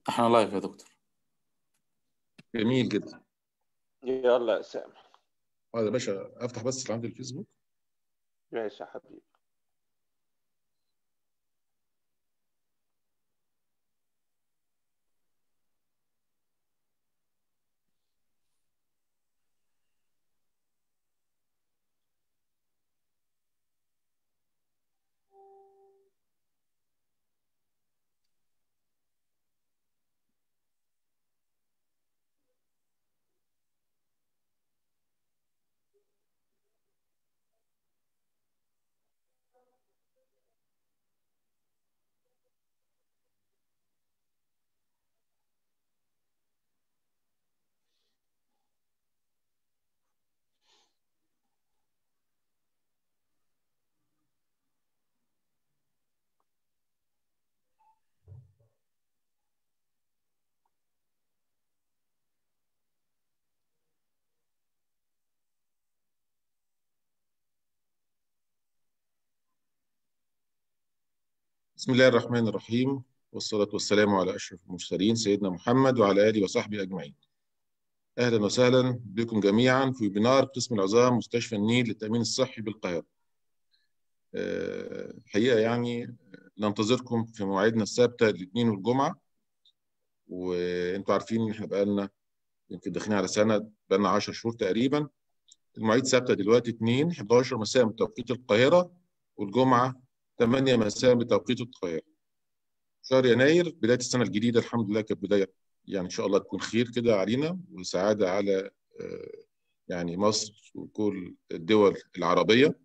احنا لايف يا دكتور جميل جدا يلا يا اسامه اه يا باشا افتح بس اللي عندي الفيسبوك ماشي يا حبيبي بسم الله الرحمن الرحيم والصلاة والسلام على أشرف المرسلين سيدنا محمد وعلى آله وصحبه أجمعين أهلا وسهلا بكم جميعا في ويبينار قسم العظام مستشفى النيل للتأمين الصحي بالقاهرة آه، الحقيقة يعني ننتظركم في مواعيدنا الثابتة الاثنين والجمعة وانتوا عارفين ان احنا بقالنا يمكن داخلين على سنة بقالنا 10 شهور تقريبا المواعيد ثابتة دلوقتي 2 11 مساء بتوقيت القاهرة والجمعة 8 مساء بتوقيت القاهرة شهر يناير بداية السنة الجديدة الحمد لله كانت بداية يعني إن شاء الله تكون خير كده علينا وسعادة على آه، يعني مصر وكل الدول العربية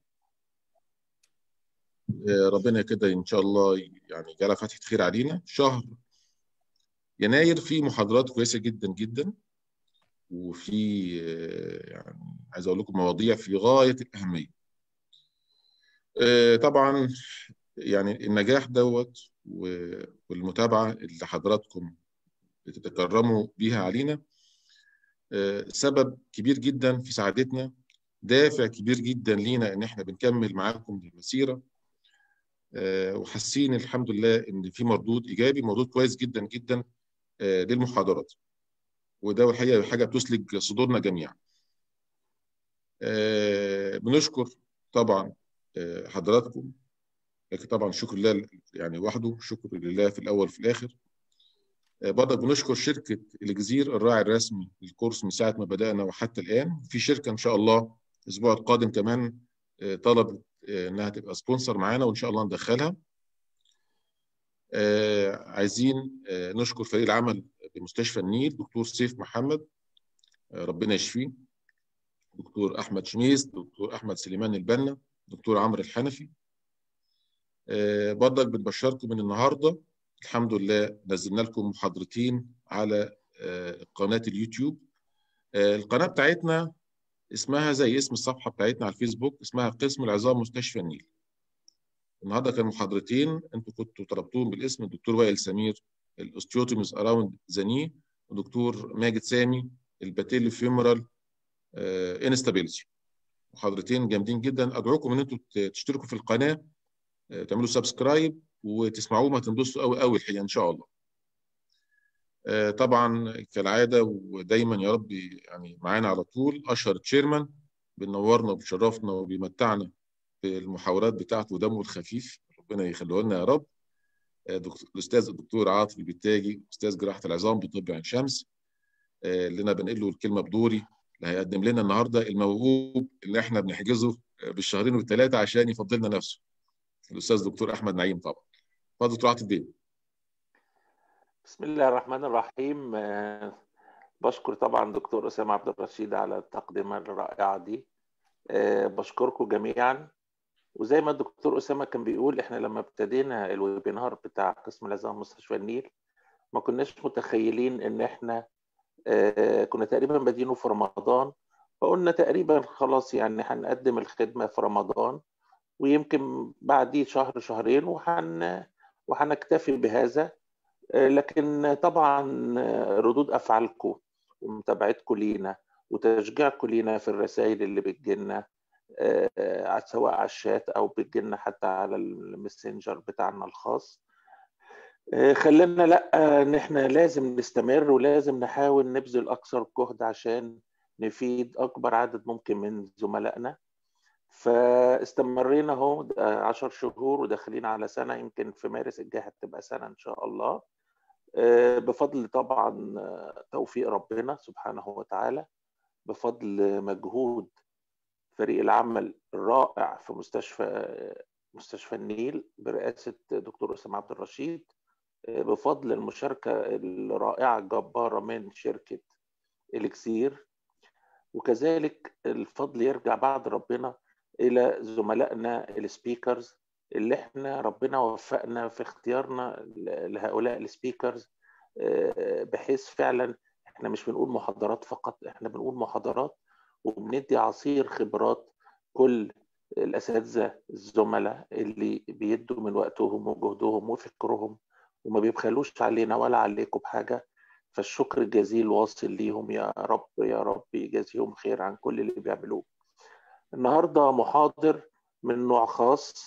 آه، ربنا كده إن شاء الله يعني يجعلها فتحة خير علينا شهر يناير فيه محاضرات كويسة جدا جدا وفي آه، يعني عايز أقول لكم مواضيع في غاية الأهمية آه، طبعا يعني النجاح دوت و- والمتابعة اللي حضراتكم بتتكرموا بيها علينا آه، سبب كبير جدا في سعادتنا دافع كبير جدا لينا ان احنا بنكمل معاكم المسيرة آه، وحاسين الحمد لله ان في مردود ايجابي مردود كويس جدا جدا آه، للمحاضرات وده الحقيقة حاجة بتسلج صدورنا جميعا آه، بنشكر طبعا آه، حضراتكم لكن طبعا شكر لله يعني وحده شكر لله في الاول وفي الاخر آه، برضك بنشكر شركه الجزير الراعي الرسمي للكورس من ساعه ما بدانا وحتى الان في شركه ان شاء الله الاسبوع القادم كمان آه، طلبت آه، انها تبقى سبونسر معانا وان شاء الله ندخلها آه، عايزين آه، نشكر فريق العمل بمستشفى النيل دكتور سيف محمد آه، ربنا يشفيه دكتور احمد شميس دكتور احمد سليمان البنا دكتور عمرو الحنفي آه، برضك بنبشركم من النهارده الحمد لله نزلنا لكم محاضرتين على آه، قناه اليوتيوب آه، القناه بتاعتنا اسمها زي اسم الصفحه بتاعتنا على الفيسبوك اسمها قسم العظام مستشفى النيل النهارده كان محاضرتين انتوا كنتوا طلبتوهم بالاسم الدكتور وائل سمير الاوستيوتوميز اراوند ذا ني ودكتور ماجد سامي الباتيلي فيمورال انستابيلتي محاضرتين جامدين جدا ادعوكم ان انتوا تشتركوا في القناه آه، تعملوا سبسكرايب وتسمعوهم هتنبسطوا قوي قوي الحقيقه ان شاء الله آه، طبعا كالعاده ودايما يا رب يعني معانا على طول اشهر تشيرمان بينورنا وبيشرفنا وبيمتعنا بالمحاورات بتاعته ودمه الخفيف ربنا يخليه لنا يا رب آه، دكتور- الاستاذ الدكتور عاطف البتاجي استاذ جراحه العظام بطب عين شمس آه، اللي انا بنقل له الكلمه بدوري اللي هيقدم لنا النهارده الموهوب اللي احنا بنحجزه آه، بالشهرين والثلاثه عشان يفضلنا نفسه الاستاذ دكتور احمد نعيم طبعا اتفضل دكتور عاطف بيه بسم الله الرحمن الرحيم آه، بشكر طبعا دكتور أسامة عبد الرشيد على التقدمة الرائعة دي آه، بشكركم جميعا وزي ما الدكتور أسامة كان بيقول احنا لما ابتدينا الويبينار بتاع قسم العظام مستشفى النيل ما كناش متخيلين ان احنا آه، كنا تقريبا بادينه في رمضان فقلنا تقريبا خلاص يعني هنقدم الخدمة في رمضان ويمكن بعديه شهر شهرين وهن وهنكتفي بهذا آه، لكن طبعا آه، ردود افعالكم ومتابعتكم لينا وتشجيعكم لينا في الرسائل اللي بتجيلنا آه، سواء على الشات او بتجيلنا حتى على الماسنجر بتاعنا الخاص خلينا لا ان احنا لازم نستمر ولازم نحاول نبذل اكثر جهد عشان نفيد اكبر عدد ممكن من زملائنا فاستمرينا اهو 10 شهور وداخلين على سنه يمكن في مارس الجاي هتبقى سنه ان شاء الله بفضل طبعا توفيق ربنا سبحانه وتعالى بفضل مجهود فريق العمل الرائع في مستشفى مستشفى النيل برئاسه دكتور اسامه عبد الرشيد بفضل المشاركه الرائعه الجباره من شركه الكسير وكذلك الفضل يرجع بعد ربنا الى زملائنا السبيكرز اللي احنا ربنا وفقنا في اختيارنا لهؤلاء السبيكرز بحيث فعلا احنا مش بنقول محاضرات فقط احنا بنقول محاضرات وبندي عصير خبرات كل الاساتذه الزملاء اللي بيدوا من وقتهم وجهدهم وفكرهم وما بيبخلوش علينا ولا عليكم بحاجه فالشكر الجزيل واصل ليهم يا رب يا رب يجازيهم خير عن كل اللي بيعملوه النهارده محاضر من نوع خاص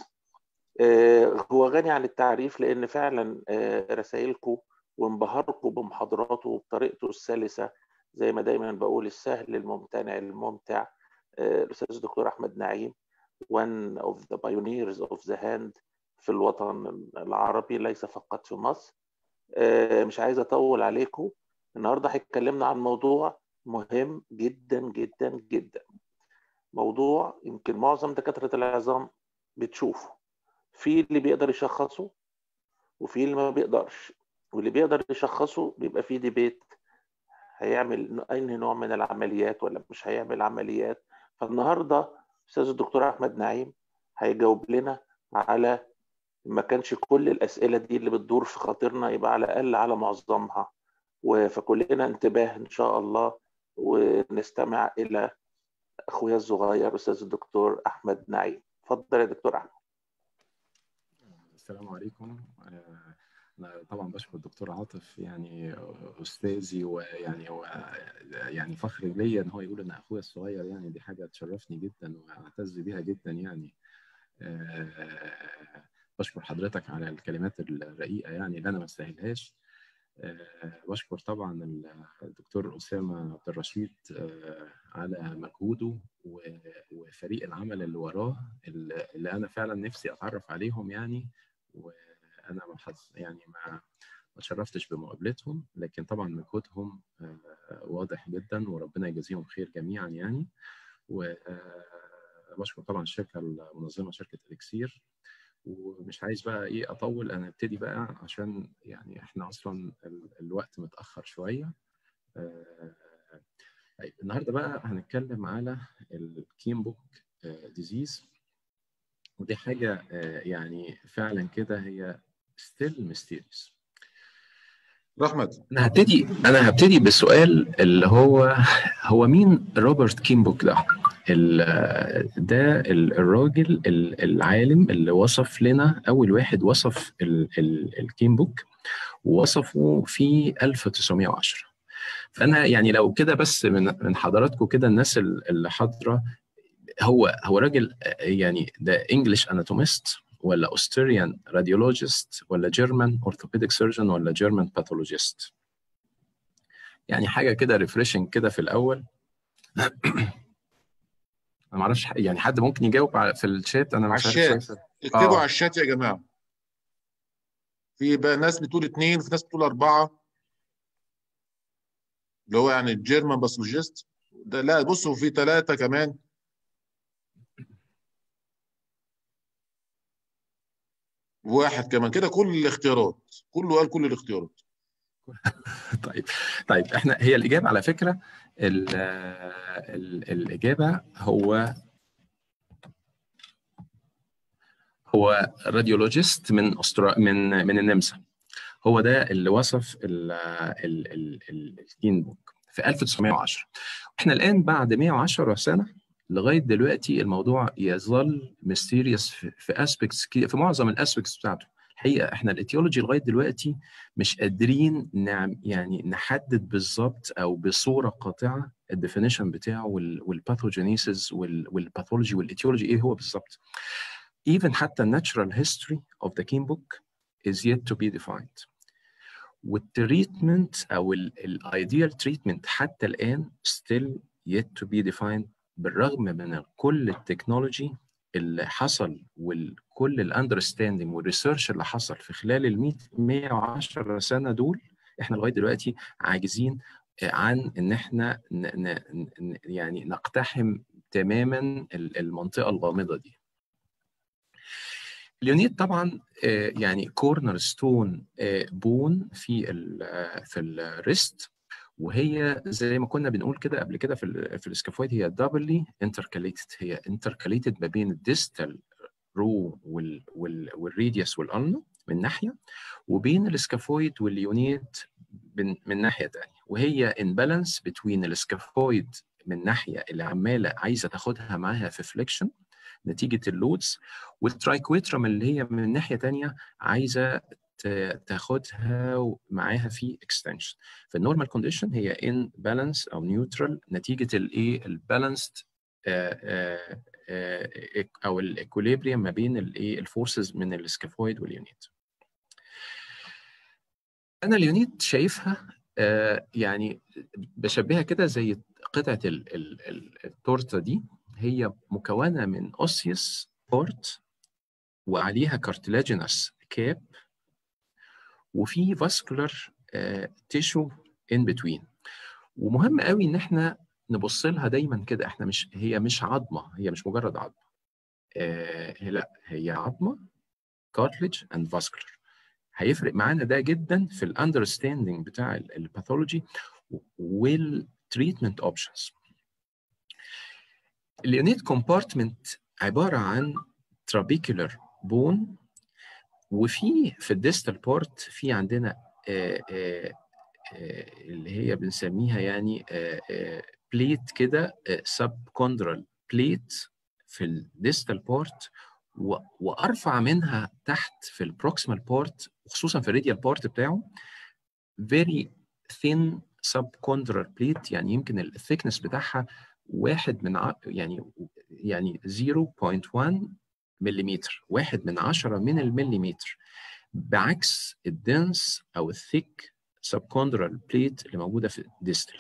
هو غني عن التعريف لان فعلا رسائلكم وانبهاركم بمحاضراته وبطريقته السلسه زي ما دايما بقول السهل الممتنع الممتع الاستاذ الدكتور احمد نعيم one of the pioneers of the hand في الوطن العربي ليس فقط في مصر مش عايز اطول عليكم النهارده هيتكلمنا عن موضوع مهم جدا جدا جدا موضوع يمكن معظم دكاتره العظام بتشوفه في اللي بيقدر يشخصه وفي اللي ما بيقدرش واللي بيقدر يشخصه بيبقى فيه ديبيت هيعمل اي نوع من العمليات ولا مش هيعمل عمليات فالنهارده استاذ الدكتور احمد نعيم هيجاوب لنا على ما كانش كل الاسئله دي اللي بتدور في خاطرنا يبقى على الاقل على معظمها فكلنا انتباه ان شاء الله ونستمع الى اخويا الصغير استاذ الدكتور احمد نعيم اتفضل يا دكتور احمد السلام عليكم انا طبعا بشكر الدكتور عاطف يعني استاذي ويعني هو يعني فخر ليا ان هو يقول ان اخويا الصغير يعني دي حاجه تشرفني جدا واعتز بيها جدا يعني بشكر حضرتك على الكلمات الرقيقه يعني اللي انا ما استاهلهاش بشكر طبعا الدكتور اسامه عبد الرشيد على مجهوده وفريق العمل اللي وراه اللي انا فعلا نفسي اتعرف عليهم يعني وانا يعني ما ما تشرفتش بمقابلتهم لكن طبعا مجهودهم واضح جدا وربنا يجازيهم خير جميعا يعني وبشكر طبعا الشركه المنظمه شركه اليكسير ومش عايز بقى ايه اطول انا ابتدي بقى عشان يعني احنا اصلا الوقت متاخر شويه طيب النهارده بقى هنتكلم على الكيم بوك ديزيز ودي حاجه يعني فعلا كده هي ستيل ميستيريس احمد انا هبتدي انا هبتدي بالسؤال اللي هو هو مين روبرت كيمبوك ده؟ ده الراجل العالم اللي وصف لنا اول واحد وصف الكيمبوك ووصفه في 1910 فانا يعني لو كده بس من من حضراتكم كده الناس اللي حاضره هو هو راجل يعني ده انجلش اناتوميست ولا اوستريان راديولوجيست ولا جيرمان اورثوبيديك سيرجن ولا جيرمان باثولوجيست يعني حاجه كده ريفريشنج كده في الاول انا ما اعرفش يعني حد ممكن يجاوب على في الشات انا مش عارف الشات اكتبوا آه. على الشات يا جماعه في بقى ناس بتقول اثنين وفي ناس بتقول اربعه اللي هو يعني الجيرمان باثولوجيست ده لا بصوا في ثلاثه كمان واحد كمان كده كل الاختيارات كله قال كل الاختيارات طيب طيب احنا هي الاجابه على فكره ال ال الاجابه هو هو راديولوجيست من أسترا... من من النمسا هو ده اللي وصف الجين بوك في 1910 احنا الان بعد 110 سنه لغايه دلوقتي الموضوع يظل ميستيريوس في, في اسبكتس في معظم الاسبكتس بتاعته الحقيقه احنا الايتيولوجي لغايه دلوقتي مش قادرين نعم يعني نحدد بالظبط او بصوره قاطعه الديفينيشن بتاعه والباثوجينيسيس والباثولوجي والايتيولوجي ايه هو بالظبط even حتى الناتشرال هيستوري of the King book is yet to be defined والتريتمنت او الايديال تريتمنت حتى الان still yet to be defined بالرغم من كل التكنولوجي اللي حصل وكل الاندرستاندنج والريسيرش اللي حصل في خلال ال 100 110 سنه دول احنا لغايه دلوقتي عاجزين عن ان احنا ن ن يعني نقتحم تماما المنطقه الغامضه دي. اليونيت طبعا يعني كورنر ستون بون في ال في الريست وهي زي ما كنا بنقول كده قبل كده في ال في الاسكافويد هي دبلي انتركاليتد هي انتركاليتد ما بين الديستال رو وال وال والريديوس والالنا من ناحيه وبين الاسكافويد واليونيت من, من ناحيه ثانيه وهي ان بالانس بين الاسكافويد من ناحيه اللي عماله عايزه تاخدها معاها في فليكشن نتيجه اللودز والترايكويترم اللي هي من ناحيه ثانيه عايزه تاخدها معاها في اكستنشن فالنورمال كونديشن هي ان بالانس او نيوترال نتيجه الايه البالانسد او الاكوليبريم ما بين الايه الفورسز من السكافويد واليونيت انا اليونيت شايفها يعني بشبهها كده زي قطعه التورته دي هي مكونه من اوسيوس بورت وعليها كارتلاجينس كاب وفي فاسكولار تيشو ان بتوين ومهم قوي ان احنا نبص لها دايما كده احنا مش هي مش عظمه هي مش مجرد عظمه آه لا هي عظمه كارتلج اند فاسكولار هيفرق معانا ده جدا في الاندرستاندنج بتاع الباثولوجي والتريتمنت اوبشنز اليونيت كومبارتمنت عباره عن ترابيكولار بون وفي في الديستال بورت في عندنا آآ آآ اللي هي بنسميها يعني بليت كده سب كوندرال بليت في الديستال بورت وارفع منها تحت في البروكسيمال بورت وخصوصا في الراديال بورت بتاعه very thin subchondral plate يعني يمكن الثيكنس بتاعها واحد من ع... يعني يعني 0.1 مليمتر واحد من عشرة من المليمتر بعكس الدنس او الثيك سبكوندرال بليت اللي موجوده في الديستلي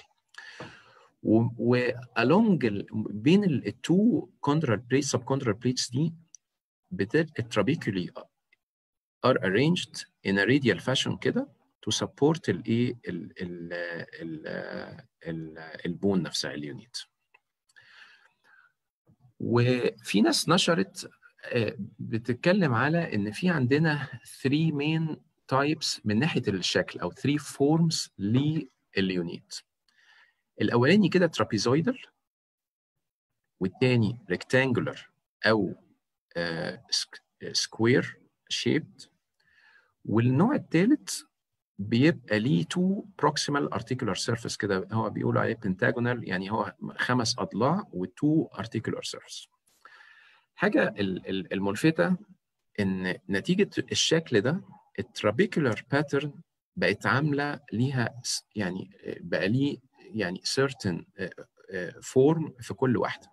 والونج بين التو كوندرال بليت سبكوندرال بليتس دي الترابيكولي are arranged in a radial fashion كده to support الايه البون نفسها اليونيت وفي ناس نشرت بتتكلم على ان في عندنا 3 مين تايبس من ناحيه الشكل او 3 فورمز لليونيت الاولاني كده ترابيزويدال والتاني ريكتانجولار او سكوير شيبد والنوع الثالث بيبقى ليه تو بروكسيمال ارتيكولار سيرفيس كده هو بيقولوا عليه بنتاجونال يعني هو خمس اضلاع وتو ارتيكولار سيرفيس حاجه الملفته ان نتيجه الشكل ده الترابيكولار باترن بقت عامله ليها يعني بقى ليه يعني certain فورم في كل واحده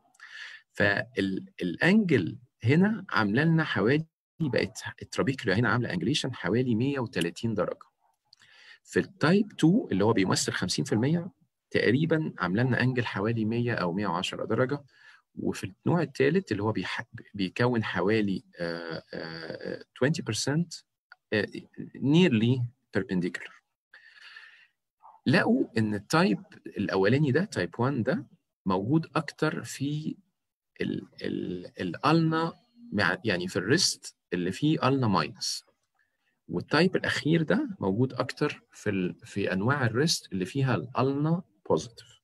فالانجل هنا عامله لنا حوالي بقت الترابيكولا هنا عامله انجليشن حوالي 130 درجه في التايب 2 اللي هو بيمثل 50% تقريبا عامله لنا انجل حوالي 100 او 110 درجه وفي النوع الثالث اللي هو بيح... بيكون حوالي uh, uh, 20% uh, nearly perpendicular لقوا ان التايب الاولاني ده تايب 1 ده موجود اكتر في ال ال الالنا يعني في الريست اللي فيه النا ماينس والتايب الاخير ده موجود اكتر في ال في انواع الريست اللي فيها الالنا بوزيتيف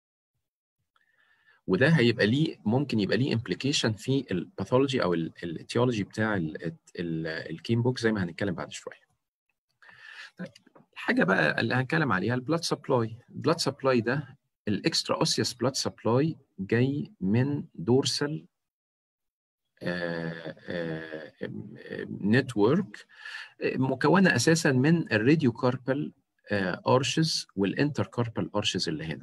وده هيبقى ليه ممكن يبقى ليه امبليكيشن في الباثولوجي او الاتيولوجي بتاع الكيم بوك زي ما هنتكلم بعد شويه. طيب الحاجه بقى اللي هنتكلم عليها البلاد سبلاي، البلاد سبلاي ده الاكسترا اوسيوس بلاد سبلاي جاي من دورسال نتورك مكونه اساسا من الراديو كاربال ارشز والانتر ارشز اللي هنا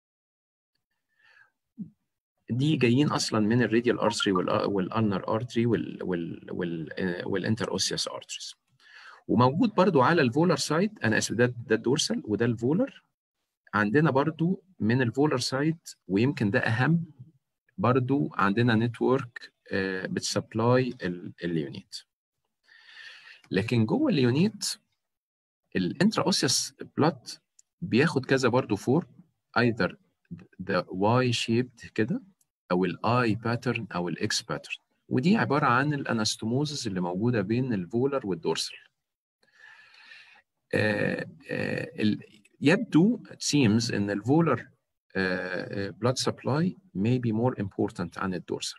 دي جايين اصلا من الراديال ارتري والالنر ارتري والانتر اوسيوس ارتريز وموجود برضو على الفولر سايد انا اسف ده ده الدورسال وده الفولر عندنا برضو من الفولر سايد ويمكن ده اهم برضو عندنا نتورك بتسبلاي اليونيت لكن جوه اليونيت الانترا اوسيوس بلوت بياخد كذا برضو فور either the Y shaped كده او الاي باترن او الاكس باترن ودي عباره عن الانستوموزز اللي موجوده بين الفولر والدورسال آه آه يبدو it seems ان الفولر آه blood supply may be more important عن الدورسال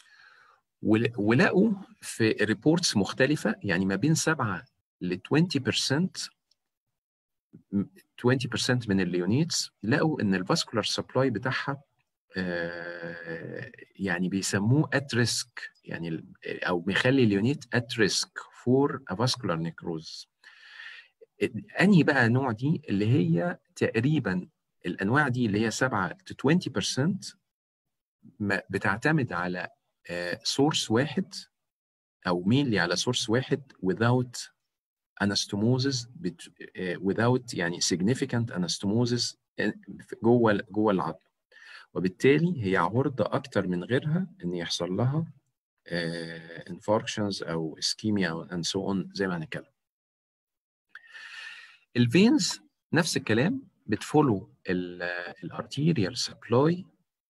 ولقوا في ريبورتس مختلفه يعني ما بين 7 ل 20% 20% من الليونيتس لقوا ان الفاسكولار سبلاي بتاعها يعني بيسموه at risk يعني او بيخلي اليونيت at risk for a vascular necrosis انهي بقى نوع دي اللي هي تقريبا الانواع دي اللي هي 7 ل 20% بتعتمد على سورس واحد او مينلي على سورس واحد without anastomosis without يعني significant anastomosis جوه جوه العظم وبالتالي هي عرضة أكتر من غيرها إن يحصل لها انفاركشنز أو اسكيميا أو and so on زي ما هنتكلم. الفينز نفس الكلام بتفولو الارتيريال سبلاي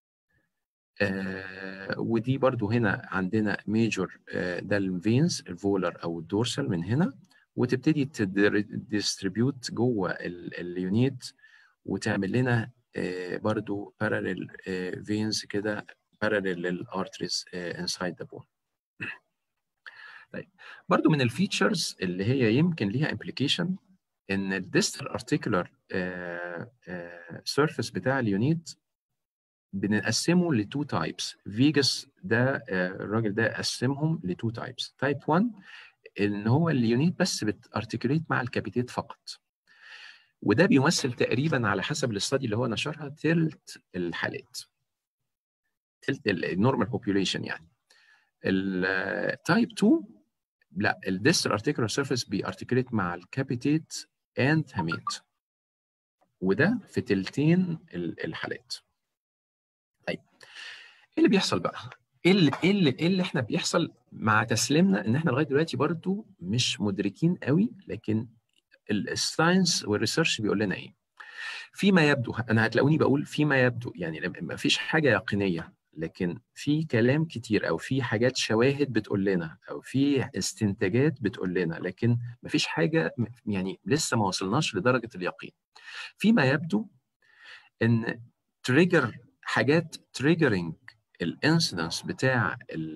ودي برضو هنا عندنا ميجور ده الفينز الفولر او الدورسال من هنا وتبتدي تديستريبيوت جوه اليونيت وتعمل لنا برضو parallel veins كده parallel للارتريز inside the bone. طيب برضو من الفيتشرز اللي هي يمكن ليها implication ان الديستال ارتيكولار سيرفيس بتاع اليونيت بنقسمه لتو تايبس فيجاس ده الراجل ده قسمهم لتو تايبس تايب 1 ان هو اليونيت بس بتارتيكوليت مع الكابيتيت فقط وده بيمثل تقريبا على حسب الاستادي اللي هو نشرها تلت الحالات تلت النورمال بوبيوليشن يعني التايب 2 لا الديستال ارتيكولار سيرفيس بيارتيكوليت مع الكابيتيت اند هاميت وده في تلتين الحالات طيب ايه اللي بيحصل بقى ايه اللي ايه اللي, إيه اللي احنا بيحصل مع تسليمنا ان احنا لغايه دلوقتي برضو مش مدركين قوي لكن الساينس والريسيرش بيقول لنا ايه فيما يبدو انا هتلاقوني بقول فيما يبدو يعني ما فيش حاجه يقينيه لكن في كلام كتير او في حاجات شواهد بتقول لنا او في استنتاجات بتقول لنا لكن ما فيش حاجه يعني لسه ما وصلناش لدرجه اليقين فيما يبدو ان تريجر حاجات تريجرنج الانسيدنس بتاع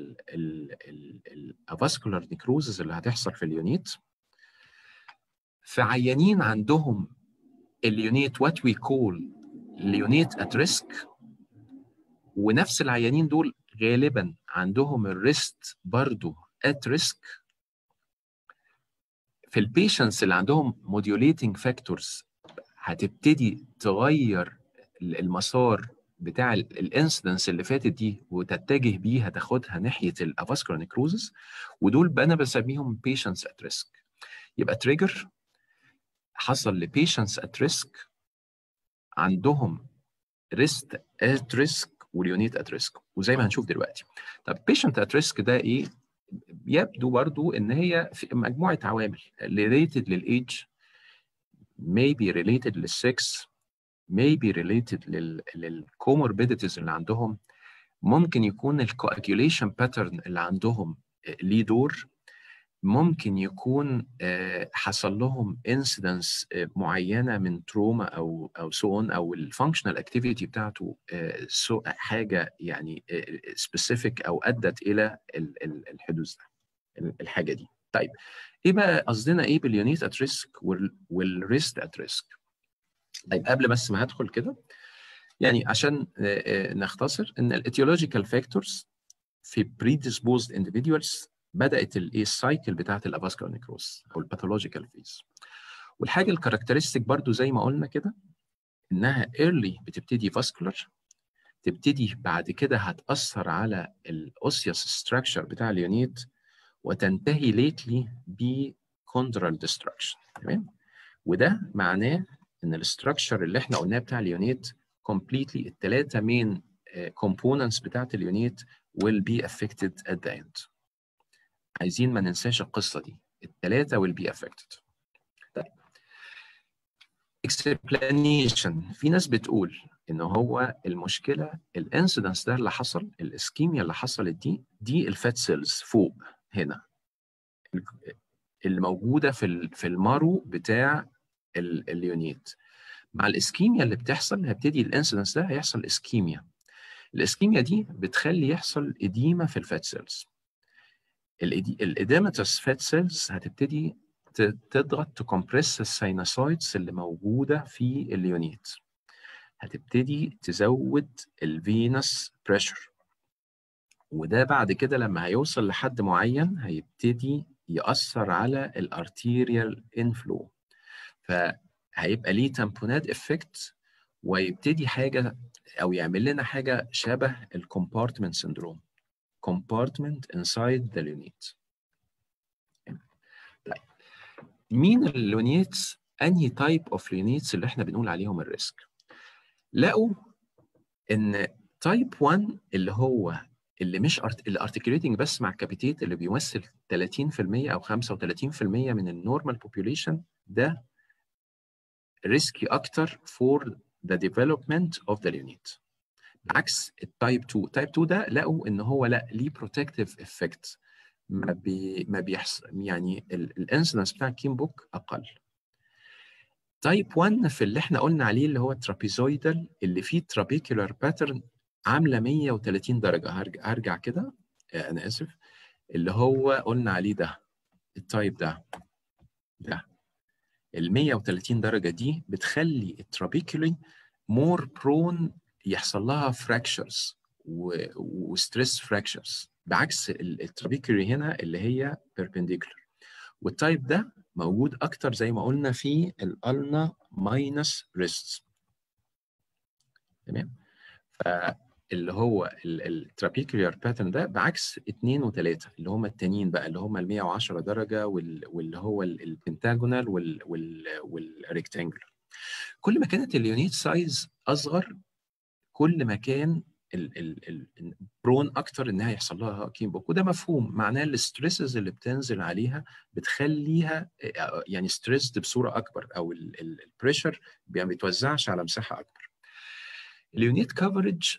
الافاسكولار نيكروزز اللي هتحصل في اليونيت في عيانين عندهم اليونيت وات وي كول اليونيت ات ريسك ونفس العيانين دول غالبا عندهم الريست برضو ات ريسك في البيشنتس اللي عندهم موديوليتنج فاكتورز هتبتدي تغير المسار بتاع الانسيدنس اللي فاتت دي وتتجه بيها تاخدها ناحيه الافاسكولار نيكروزس ودول انا بسميهم بيشنتس ات ريسك يبقى تريجر حصل لبيشنتس ات ريسك عندهم ريست ات ريسك واليونيت ات ريسك وزي ما هنشوف دلوقتي طب بيشنت ات ريسك ده ايه يبدو برضو ان هي في مجموعه عوامل related للايدج maybe related للسكس maybe related لل للكوموربيديتيز اللي عندهم ممكن يكون الكواجيوليشن باترن اللي عندهم ليه دور ممكن يكون حصل لهم انسيدنس معينه من تروما او او سون او الفانكشنال اكتيفيتي بتاعته حاجه يعني سبيسيفيك او ادت الى الحدوث ده الحاجه دي طيب ايه بقى قصدنا ايه باليونيت ات ريسك والريست ات ريسك طيب قبل بس ما هدخل كده يعني عشان نختصر ان الايتيولوجيكال فاكتورز في predisposed individuals بدات الايه السايكل بتاعت الافاسكولار نيكروز او الباثولوجيكال فيز والحاجه الكاركترستيك برضو زي ما قلنا كده انها ايرلي بتبتدي فاسكولار تبتدي بعد كده هتاثر على الاوسيوس ستراكشر بتاع اليونيت وتنتهي ليتلي ب chondral destruction تمام وده معناه ان الاستراكشر اللي احنا قلناه بتاع اليونيت completely الثلاثه مين components بتاعت اليونيت will be affected at the end عايزين ما ننساش القصه دي الثلاثه will be affected طيب explanation في ناس بتقول ان هو المشكله الانسيدنس ده اللي حصل الاسكيميا اللي حصلت دي دي الفات سيلز فوق هنا اللي موجوده في في المارو بتاع اليونيت مع الاسكيميا اللي بتحصل هيبتدي الانسيدنس ده هيحصل اسكيميا الاسكيميا دي بتخلي يحصل اديمه في الفات سيلز الاديماتس فات سيلز هتبتدي تضغط تكمبرس السينوسايدز اللي موجوده في اليونيت هتبتدي تزود الفينس بريشر وده بعد كده لما هيوصل لحد معين هيبتدي يأثر على الارتيريال انفلو فهيبقى ليه تامبونات افكت ويبتدي حاجه او يعمل لنا حاجه شبه الكومبارتمنت سندروم compartment inside the unit طيب مين اليونيتس انهي تايب اوف يونيتس اللي احنا بنقول عليهم الريسك لقوا ان تايب 1 اللي هو اللي مش أرت... اللي ارتكيوليتنج بس مع الكابيتيت اللي بيمثل 30% او 35% من النورمال بوبيوليشن ده ريسكي اكتر فور ذا ديفلوبمنت اوف ذا يونيت عكس التايب 2 تايب 2 ده لقوا ان هو لا ليه بروتكتيف افكت ما بي ما بيحصل يعني الانسنس بتاع الكيم بوك اقل تايب 1 في اللي احنا قلنا عليه اللي هو الترابيزويدال اللي فيه ترابيكولار باترن عامله 130 درجه هرجع, هرجع كده انا اسف اللي هو قلنا عليه ده التايب ده ده ال 130 درجه دي بتخلي الترابيكولي مور برون يحصل لها فراكشرز وستريس فراكشرز بعكس الترابيكولي هنا اللي هي بيربنديكولار والتايب ده موجود اكتر زي ما قلنا في الالنا ماينس ريست تمام فاللي هو الترابيكولار باترن ده بعكس 2 و3 اللي هم التانيين بقى اللي هم ال 110 درجه واللي هو البنتاجونال والريكتانجولار كل ما كانت اليونيت سايز اصغر كل ما كان البرون اكتر انها يحصل لها كيم بوك وده مفهوم معناه الستريسز اللي بتنزل عليها بتخليها يعني ستريسد بصوره اكبر او البريشر ما بيتوزعش على مساحه اكبر اليونيت كفرج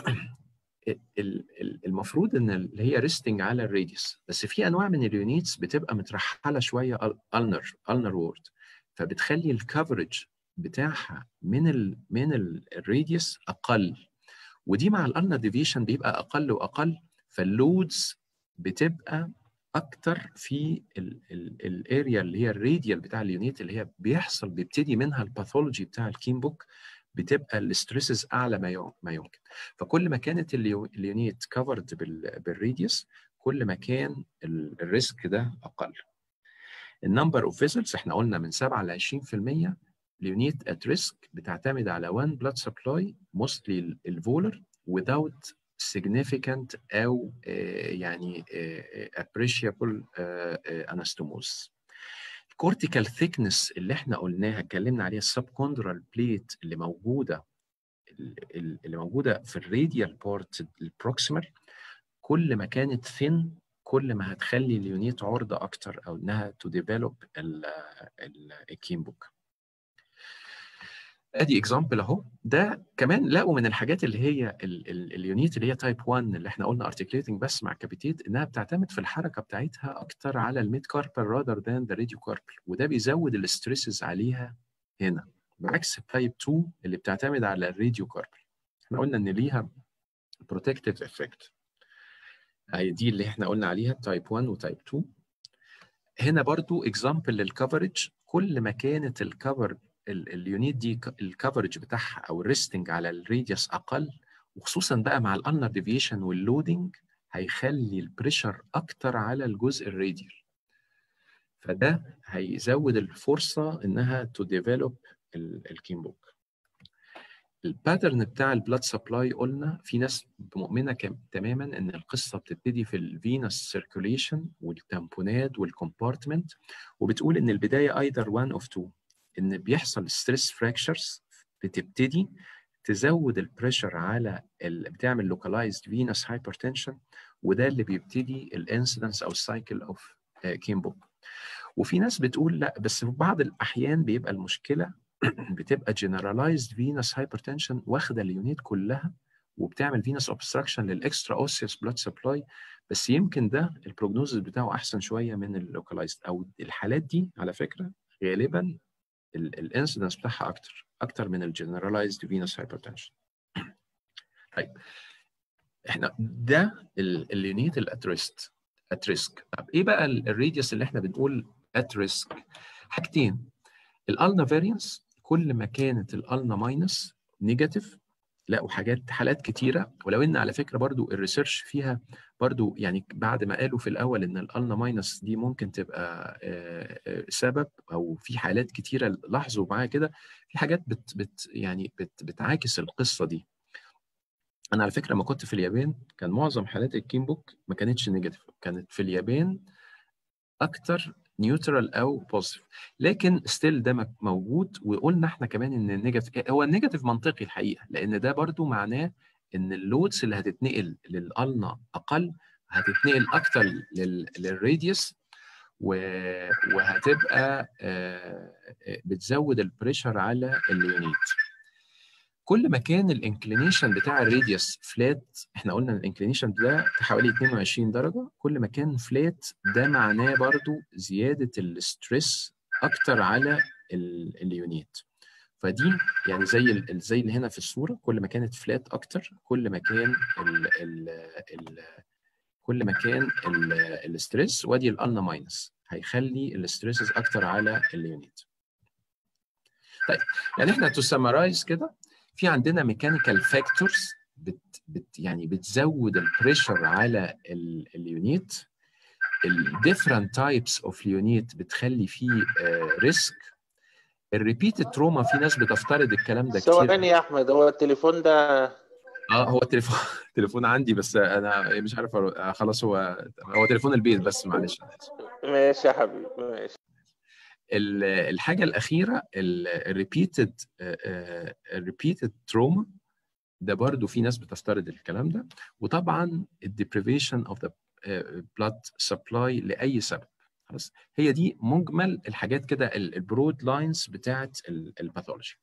المفروض ان اللي هي ريستنج على الراديوس بس في انواع من اليونيتس بتبقى مترحله شويه النر النر وورد فبتخلي الكفرج بتاعها من ال من الراديوس اقل ودي مع الالنا ديفيشن بيبقى اقل واقل فاللودز بتبقى اكتر في الاريا اللي هي الراديال بتاع اليونيت اللي هي بيحصل بيبتدي منها الباثولوجي بتاع الكيم بوك بتبقى الستريسز اعلى ما ما يمكن فكل ما كانت اليونيت كفرد بالراديوس كل ما كان الريسك ده اقل النمبر اوف فيزلز احنا قلنا من 7 ل 20% اليونيت ات ريسك بتعتمد على one blood supply mostly الفولر without significant او uh, يعني uh, appreciable uh, anastomosis. الكورتيكال ثيكنس اللي احنا قلناها اتكلمنا عليها السبكوندرال بليت اللي موجوده اللي موجوده في الراديال بارت البروكسيمال كل ما كانت ثين كل ما هتخلي اليونيت عرضه اكتر او انها تو ديفلوب الكيم بوك. ادي اكزامبل اهو ده كمان لقوا من الحاجات اللي هي ال ال اليونيت اللي هي تايب 1 اللي احنا قلنا ارتكليتنج بس مع كابيتيت انها بتعتمد في الحركه بتاعتها اكتر على الميد كاربل رادر ذان ذا راديو كاربل وده بيزود الاستريسز عليها هنا بعكس التايب 2 اللي بتعتمد على الراديو كاربل احنا قلنا ان ليها بروتكتيف افكت هي دي اللي احنا قلنا عليها تايب 1 وتايب 2 هنا برضو اكزامبل للكفرج كل ما كانت الكفر اليونيت دي الكفرج بتاعها او الريستنج على الراديوس اقل وخصوصا بقى مع الانر ديفيشن واللودنج هيخلي البريشر اكتر على الجزء الراديال فده هيزود الفرصه انها تو ديفلوب الكيم بوك الباترن بتاع البلاد سبلاي قلنا في ناس مؤمنه تماما ان القصه بتبتدي في الفينس سيركوليشن والتامبونات والكومبارتمنت وبتقول ان البدايه ايذر وان اوف تو ان بيحصل ستريس فراكشرز بتبتدي تزود البريشر على اللي بتعمل لوكالايزد فينس هايبرتنشن وده اللي بيبتدي الانسيدنس او السايكل اوف كيمبوك وفي ناس بتقول لا بس في بعض الاحيان بيبقى المشكله بتبقى generalized venous hypertension واخده اليونيت كلها وبتعمل venous obstruction للاكسترا اوسيوس بلاد سبلاي بس يمكن ده البروجنوزس بتاعه احسن شويه من اللوكالايزد او الحالات دي على فكره غالبا الانسيدنس بتاعها اكتر اكتر من الجنرالايزد فينوس هايبرتنشن طيب احنا ده اليونيت الاتريست اتريسك طب ايه بقى الراديوس اللي احنا بنقول اتريسك حاجتين الالنا فاريانس كل ما كانت الالنا ماينس نيجاتيف لقوا حاجات حالات كتيره ولو ان على فكره برضو الريسيرش فيها برضو يعني بعد ما قالوا في الاول ان الالنا ماينس دي ممكن تبقى سبب او في حالات كتيره لاحظوا معايا كده في حاجات بت بت يعني بت بتعاكس القصه دي انا على فكره لما كنت في اليابان كان معظم حالات الكيمبوك ما كانتش نيجاتيف كانت في اليابان اكتر نيوترال او بوزيتيف لكن ستيل ده موجود وقلنا احنا كمان ان النيجاتيف هو النيجاتيف منطقي الحقيقه لان ده برضو معناه ان اللودز اللي هتتنقل للالنا اقل هتتنقل اكتر للراديوس وهتبقى بتزود البريشر على اليونيت كل ما كان الانكلينيشن بتاع الراديوس فلات احنا قلنا الانكلينيشن ده حوالي 22 درجه كل ما كان فلات ده معناه برضو زياده الاستريس اكتر على اليونيت فدي يعني زي زي اللي هنا في الصوره كل ما كانت فلات اكتر كل ما كان ال ال ال كل ما كان الاستريس وادي الالنا ماينس هيخلي الاستريسز اكتر على اليونيت طيب يعني احنا تو سمرايز كده في عندنا ميكانيكال فاكتورز بت بت يعني بتزود البريشر على اليونيت الديفرنت تايبس اوف يونيت بتخلي فيه ريسك الريبيتد تروما في ناس بتفترض الكلام ده كتير ثواني يا احمد هو التليفون ده اه هو التليفون التليفون عندي بس انا مش عارف أرو... خلاص هو هو تليفون البيت بس معلش ماشي يا حبيبي ماشي الحاجه الاخيره الريبيتد الريبيتد تروما ده برضو في ناس بتفترض الكلام ده وطبعا الديبريفيشن اوف ذا بلاد سبلاي لاي سبب خلاص هي دي مجمل الحاجات كده البرود لاينز بتاعت الباثولوجي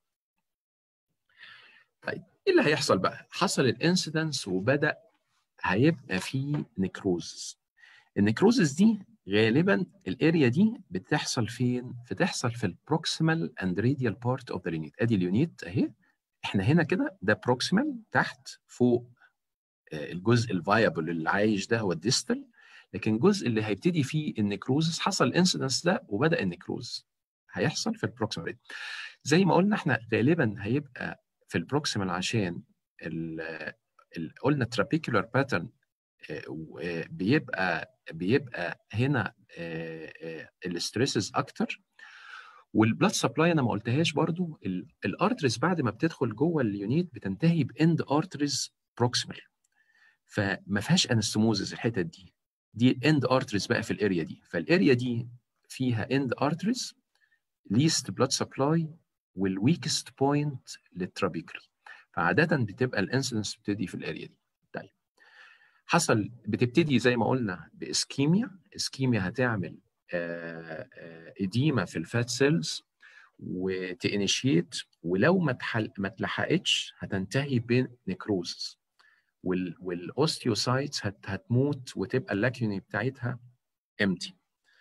طيب ايه اللي هيحصل بقى حصل الانسيدنس وبدا هيبقى في نكروزز النكروزز دي غالبا الاريا دي بتحصل فين؟ بتحصل في البروكسيمال اند راديال بارت اوف ذا اليونيت ادي اليونيت اهي احنا هنا كده ده بروكسيمال تحت فوق الجزء الفايبل اللي عايش ده هو الديستال لكن الجزء اللي هيبتدي فيه النكروزس حصل الانسيدنس ده وبدا النكروز هيحصل في البروكسيمال زي ما قلنا احنا غالبا هيبقى في البروكسيمال عشان ال ال قلنا ترابيكولار باترن بيبقى بيبقى هنا الاستريسز اكتر والبلاد سبلاي انا ما قلتهاش برضو الارتريز بعد ما بتدخل جوه اليونيت بتنتهي باند ارتريز بروكسيمال فما فيهاش انستموزز الحتت دي دي الاند ارتريز بقى في الاريا دي فالاريا دي فيها اند ارتريز ليست بلاد سبلاي والويكست بوينت للترابيكولي فعاده بتبقى الانسيدنس بتبتدي في الاريا دي طيب حصل بتبتدي زي ما قلنا باسكيميا اسكيميا هتعمل اديما في الفات سيلز وتانيشيت ولو ما تحل ما اتلحقتش هتنتهي بنكروزس وال والاوستيوسايتس هت هتموت وتبقى اللاكيوني بتاعتها امتي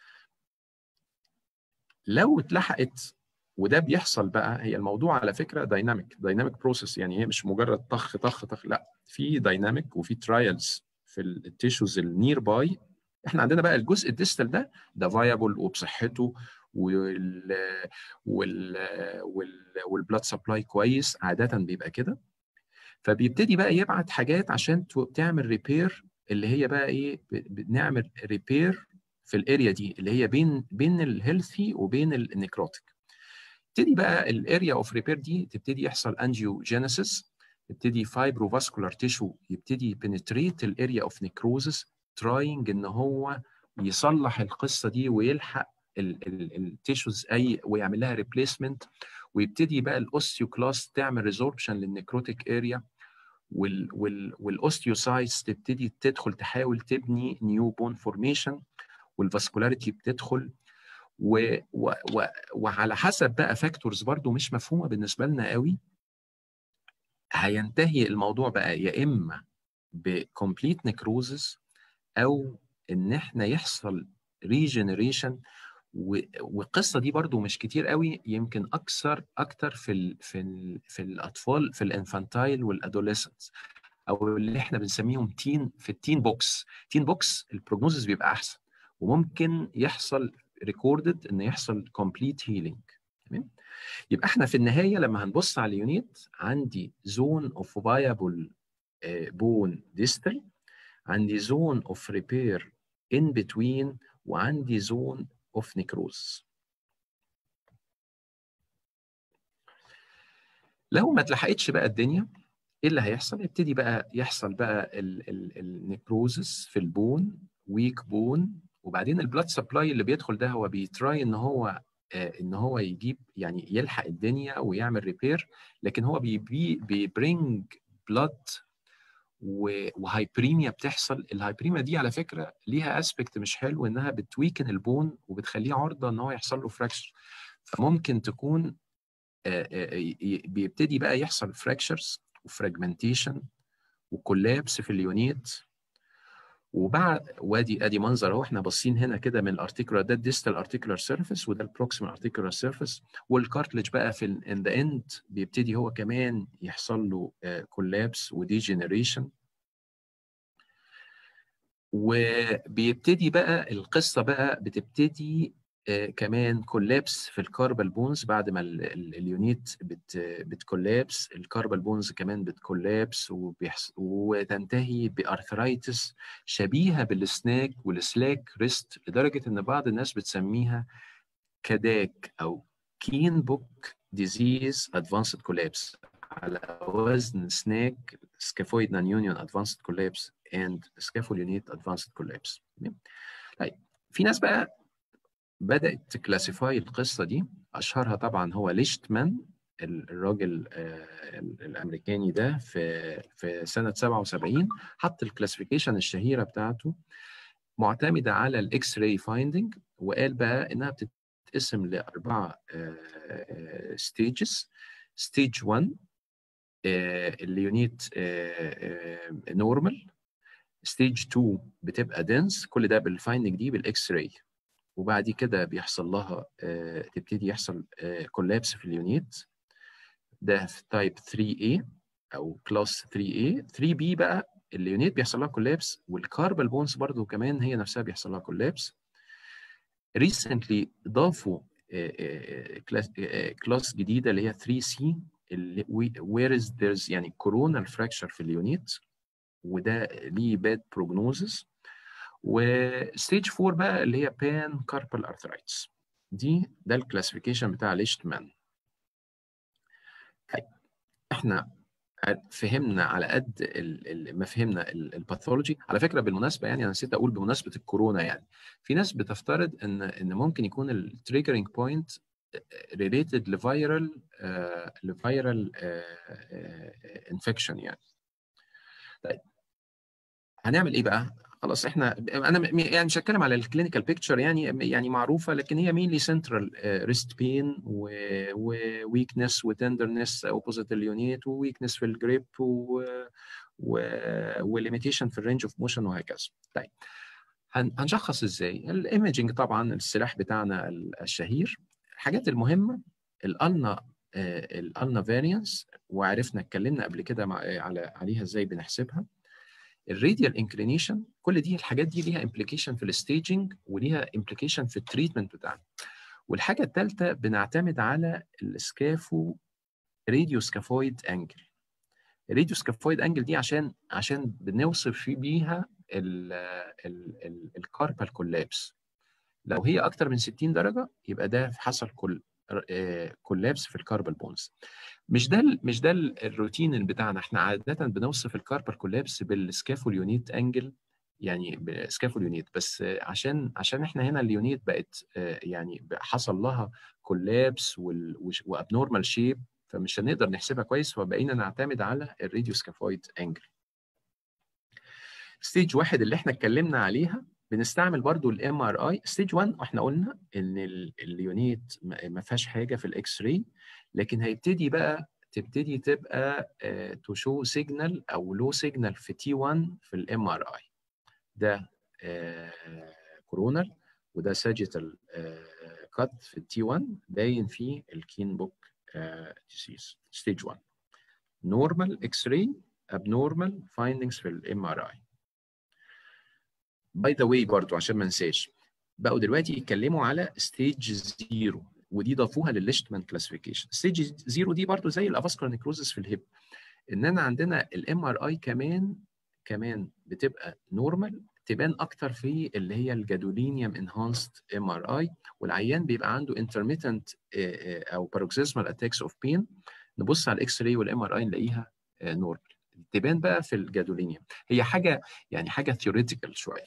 لو اتلحقت وده بيحصل بقى هي الموضوع على فكره دايناميك دايناميك بروسيس يعني هي مش مجرد طخ طخ طخ لا في دايناميك وفي ترايلز في التيشوز النير باي احنا عندنا بقى الجزء الديستال ده ده فايبل وبصحته وال وال وال والبلاد سبلاي كويس عاده بيبقى كده فبيبتدي بقى يبعت حاجات عشان تعمل ريبير اللي هي بقى ايه بنعمل ريبير في الاريا دي اللي هي بين بين الهيلثي وبين النيكروتيك تبتدي بقى الاريا اوف ريبير دي تبتدي يحصل انجيوجينيسيس يبتدي فايبروفاسكولار تيشو يبتدي بنتريت الاريا اوف نيكروزس تراينج ان هو يصلح القصه دي ويلحق التيشوز اي ويعمل لها ريبليسمنت ويبتدي بقى الاوستيوكلاست تعمل ريزوربشن للنيكروتيك اريا وال وال والاوستيوسايتس تبتدي تدخل تحاول تبني نيو بون فورميشن والفاسكولاريتي بتدخل و و و وعلى حسب بقى فاكتورز برضو مش مفهومه بالنسبه لنا قوي هينتهي الموضوع بقى يا اما بكومبليت نيكروزس او ان احنا يحصل ريجنريشن والقصه دي برضو مش كتير قوي يمكن اكثر اكتر في ال في ال في الاطفال في الانفانتايل والادوليسنس او اللي احنا بنسميهم تين في التين بوكس تين بوكس البروجنوزس بيبقى احسن وممكن يحصل ريكوردد ان يحصل كومبليت هيلينج تمام يبقى احنا في النهايه لما هنبص على اليونيت عندي زون اوف فايبل بون ديستال عندي زون اوف ريبير ان بتوين وعندي زون اوف نيكروز لو ما اتلحقتش بقى الدنيا ايه اللي هيحصل يبتدي بقى يحصل بقى النيكروزس في البون ويك بون وبعدين البلاد سبلاي اللي بيدخل ده هو بيتراي ان هو ان هو يجيب يعني يلحق الدنيا ويعمل ريبير لكن هو بي بيبرينج بلاد وهايبريميا بتحصل الهايبريميا دي على فكره ليها اسبكت مش حلو انها بتويكن البون وبتخليه عرضه ان هو يحصل له فراكشر فممكن تكون بيبتدي بقى يحصل فراكشرز وفراجمنتيشن وكولابس في اليونيت وبعد وادي ادي منظر اهو احنا باصين هنا كده من الارتيكولار ده الديستال ارتيكولار سيرفيس وده البروكسيمال ارتيكولار سيرفيس والكارتلج بقى في ان ذا اند بيبتدي هو كمان يحصل له كولابس وديجنريشن وبيبتدي بقى القصه بقى بتبتدي آه كمان كولابس في الكاربال بونز بعد ما اليونيت بت بتكولابس الكاربال بونز كمان بتكولابس وتنتهي بارثرايتس شبيهه بالسناك والسلاك ريست لدرجه ان بعض الناس بتسميها كداك او كين بوك ديزيز ادفانسد كولابس على وزن سناك سكافويد نان يونيون ادفانسد كولابس اند سكافول يونيت ادفانسد كولابس طيب في ناس بقى بدات تكلاسيفاي القصه دي اشهرها طبعا هو ليشتمان الراجل الامريكاني ده في في سنه 77 حط الكلاسيفيكيشن الشهيره بتاعته معتمده على الاكس راي فايندنج وقال بقى انها بتتقسم لاربعه ستيجز ستيج 1 اليونيت نورمال ستيج 2 بتبقى دنس كل ده بالفايندنج دي بالاكس راي وبعد كده بيحصل لها آه تبتدي يحصل آه كولابس في اليونيت ده في تايب 3A او كلاس 3A 3B بقى اليونيت بيحصل لها كولابس والكاربال بونز برضو كمان هي نفسها بيحصل لها كولابس ريسنتلي ضافوا آه كلاس, كلاس جديده اللي هي 3C اللي where is there's يعني coronal fracture في اليونيت وده ليه bad prognosis وستيج 4 بقى اللي هي بان كاربال ارثرايتس دي ده الكلاسيفيكيشن بتاع ليشتمان طيب احنا فهمنا على قد ما فهمنا الباثولوجي على فكره بالمناسبه يعني انا نسيت اقول بمناسبه الكورونا يعني في ناس بتفترض ان ان ممكن يكون التريجرنج بوينت ريليتد لفيرال لفيرال انفكشن يعني طيب هنعمل ايه بقى خلاص احنا انا يعني مش هتكلم على الكلينيكال بيكتشر يعني يعني معروفه لكن هي مينلي سنترال ريست بين وويكنس وتندرنس اوبوزيت اليونيت وويكنس في الجريب وليميتيشن في الرينج اوف موشن وهكذا طيب هنشخص ازاي الايمجنج طبعا السلاح بتاعنا الشهير الحاجات المهمه الالنا الالنا فاريانس وعرفنا اتكلمنا قبل كده على عليها ازاي بنحسبها الراديال انكلينيشن كل دي الحاجات دي ليها امبليكيشن في الستيجنج وليها امبليكيشن في التريتمنت بتاعنا والحاجه الثالثه بنعتمد على السكافو راديو سكافويد انجل الراديو سكافويد انجل دي عشان عشان بنوصف في بيها الكاربال كولابس لو هي اكتر من 60 درجه يبقى ده حصل كل كولابس في الكاربال بونز مش ده ال- مش ده ال- الروتين اللي بتاعنا احنا عاده بنوصف الكاربال كولابس بالسكافول يونيت انجل يعني بسكافول يونيت بس آه، عشان عشان احنا هنا اليونيت بقت آه، يعني بقى حصل لها كولابس وابنورمال شيب فمش هنقدر نحسبها كويس فبقينا نعتمد على الراديو سكافويد انجل ستيج واحد اللي احنا اتكلمنا عليها بنستعمل برضو الام ار اي ستيج 1 احنا قلنا ان ال- اليونيت ما ما فيهاش حاجه في الاكس راي لكن هيبتدي بقى تبتدي تبقى تو شو سيجنال او لو سيجنال في تي 1 في الام ار اي ده كورونال وده ساجيتال كات في التي 1 باين فيه الكين بوك ديسيز ستيج 1 نورمال اكس راي abnormal findings في الام ار اي باي ذا واي برضو عشان ما انساش بقوا دلوقتي يتكلموا على ستيج زيرو ودي ضافوها للليشتمان كلاسيفيكيشن ستيج زيرو دي برضو زي الافاسكولار نيكروزس في الهيب اننا عندنا الام ار اي كمان كمان بتبقى نورمال تبان اكتر في اللي هي الجادولينيوم انهانسد ام ار اي والعيان بيبقى عنده انترميتنت او باروكسيزمال اتاكس اوف بين نبص على الاكس راي والام ار اي نلاقيها نورمال تبان بقى في الجادولينيوم هي حاجه يعني حاجه ثيوريتيكال شويه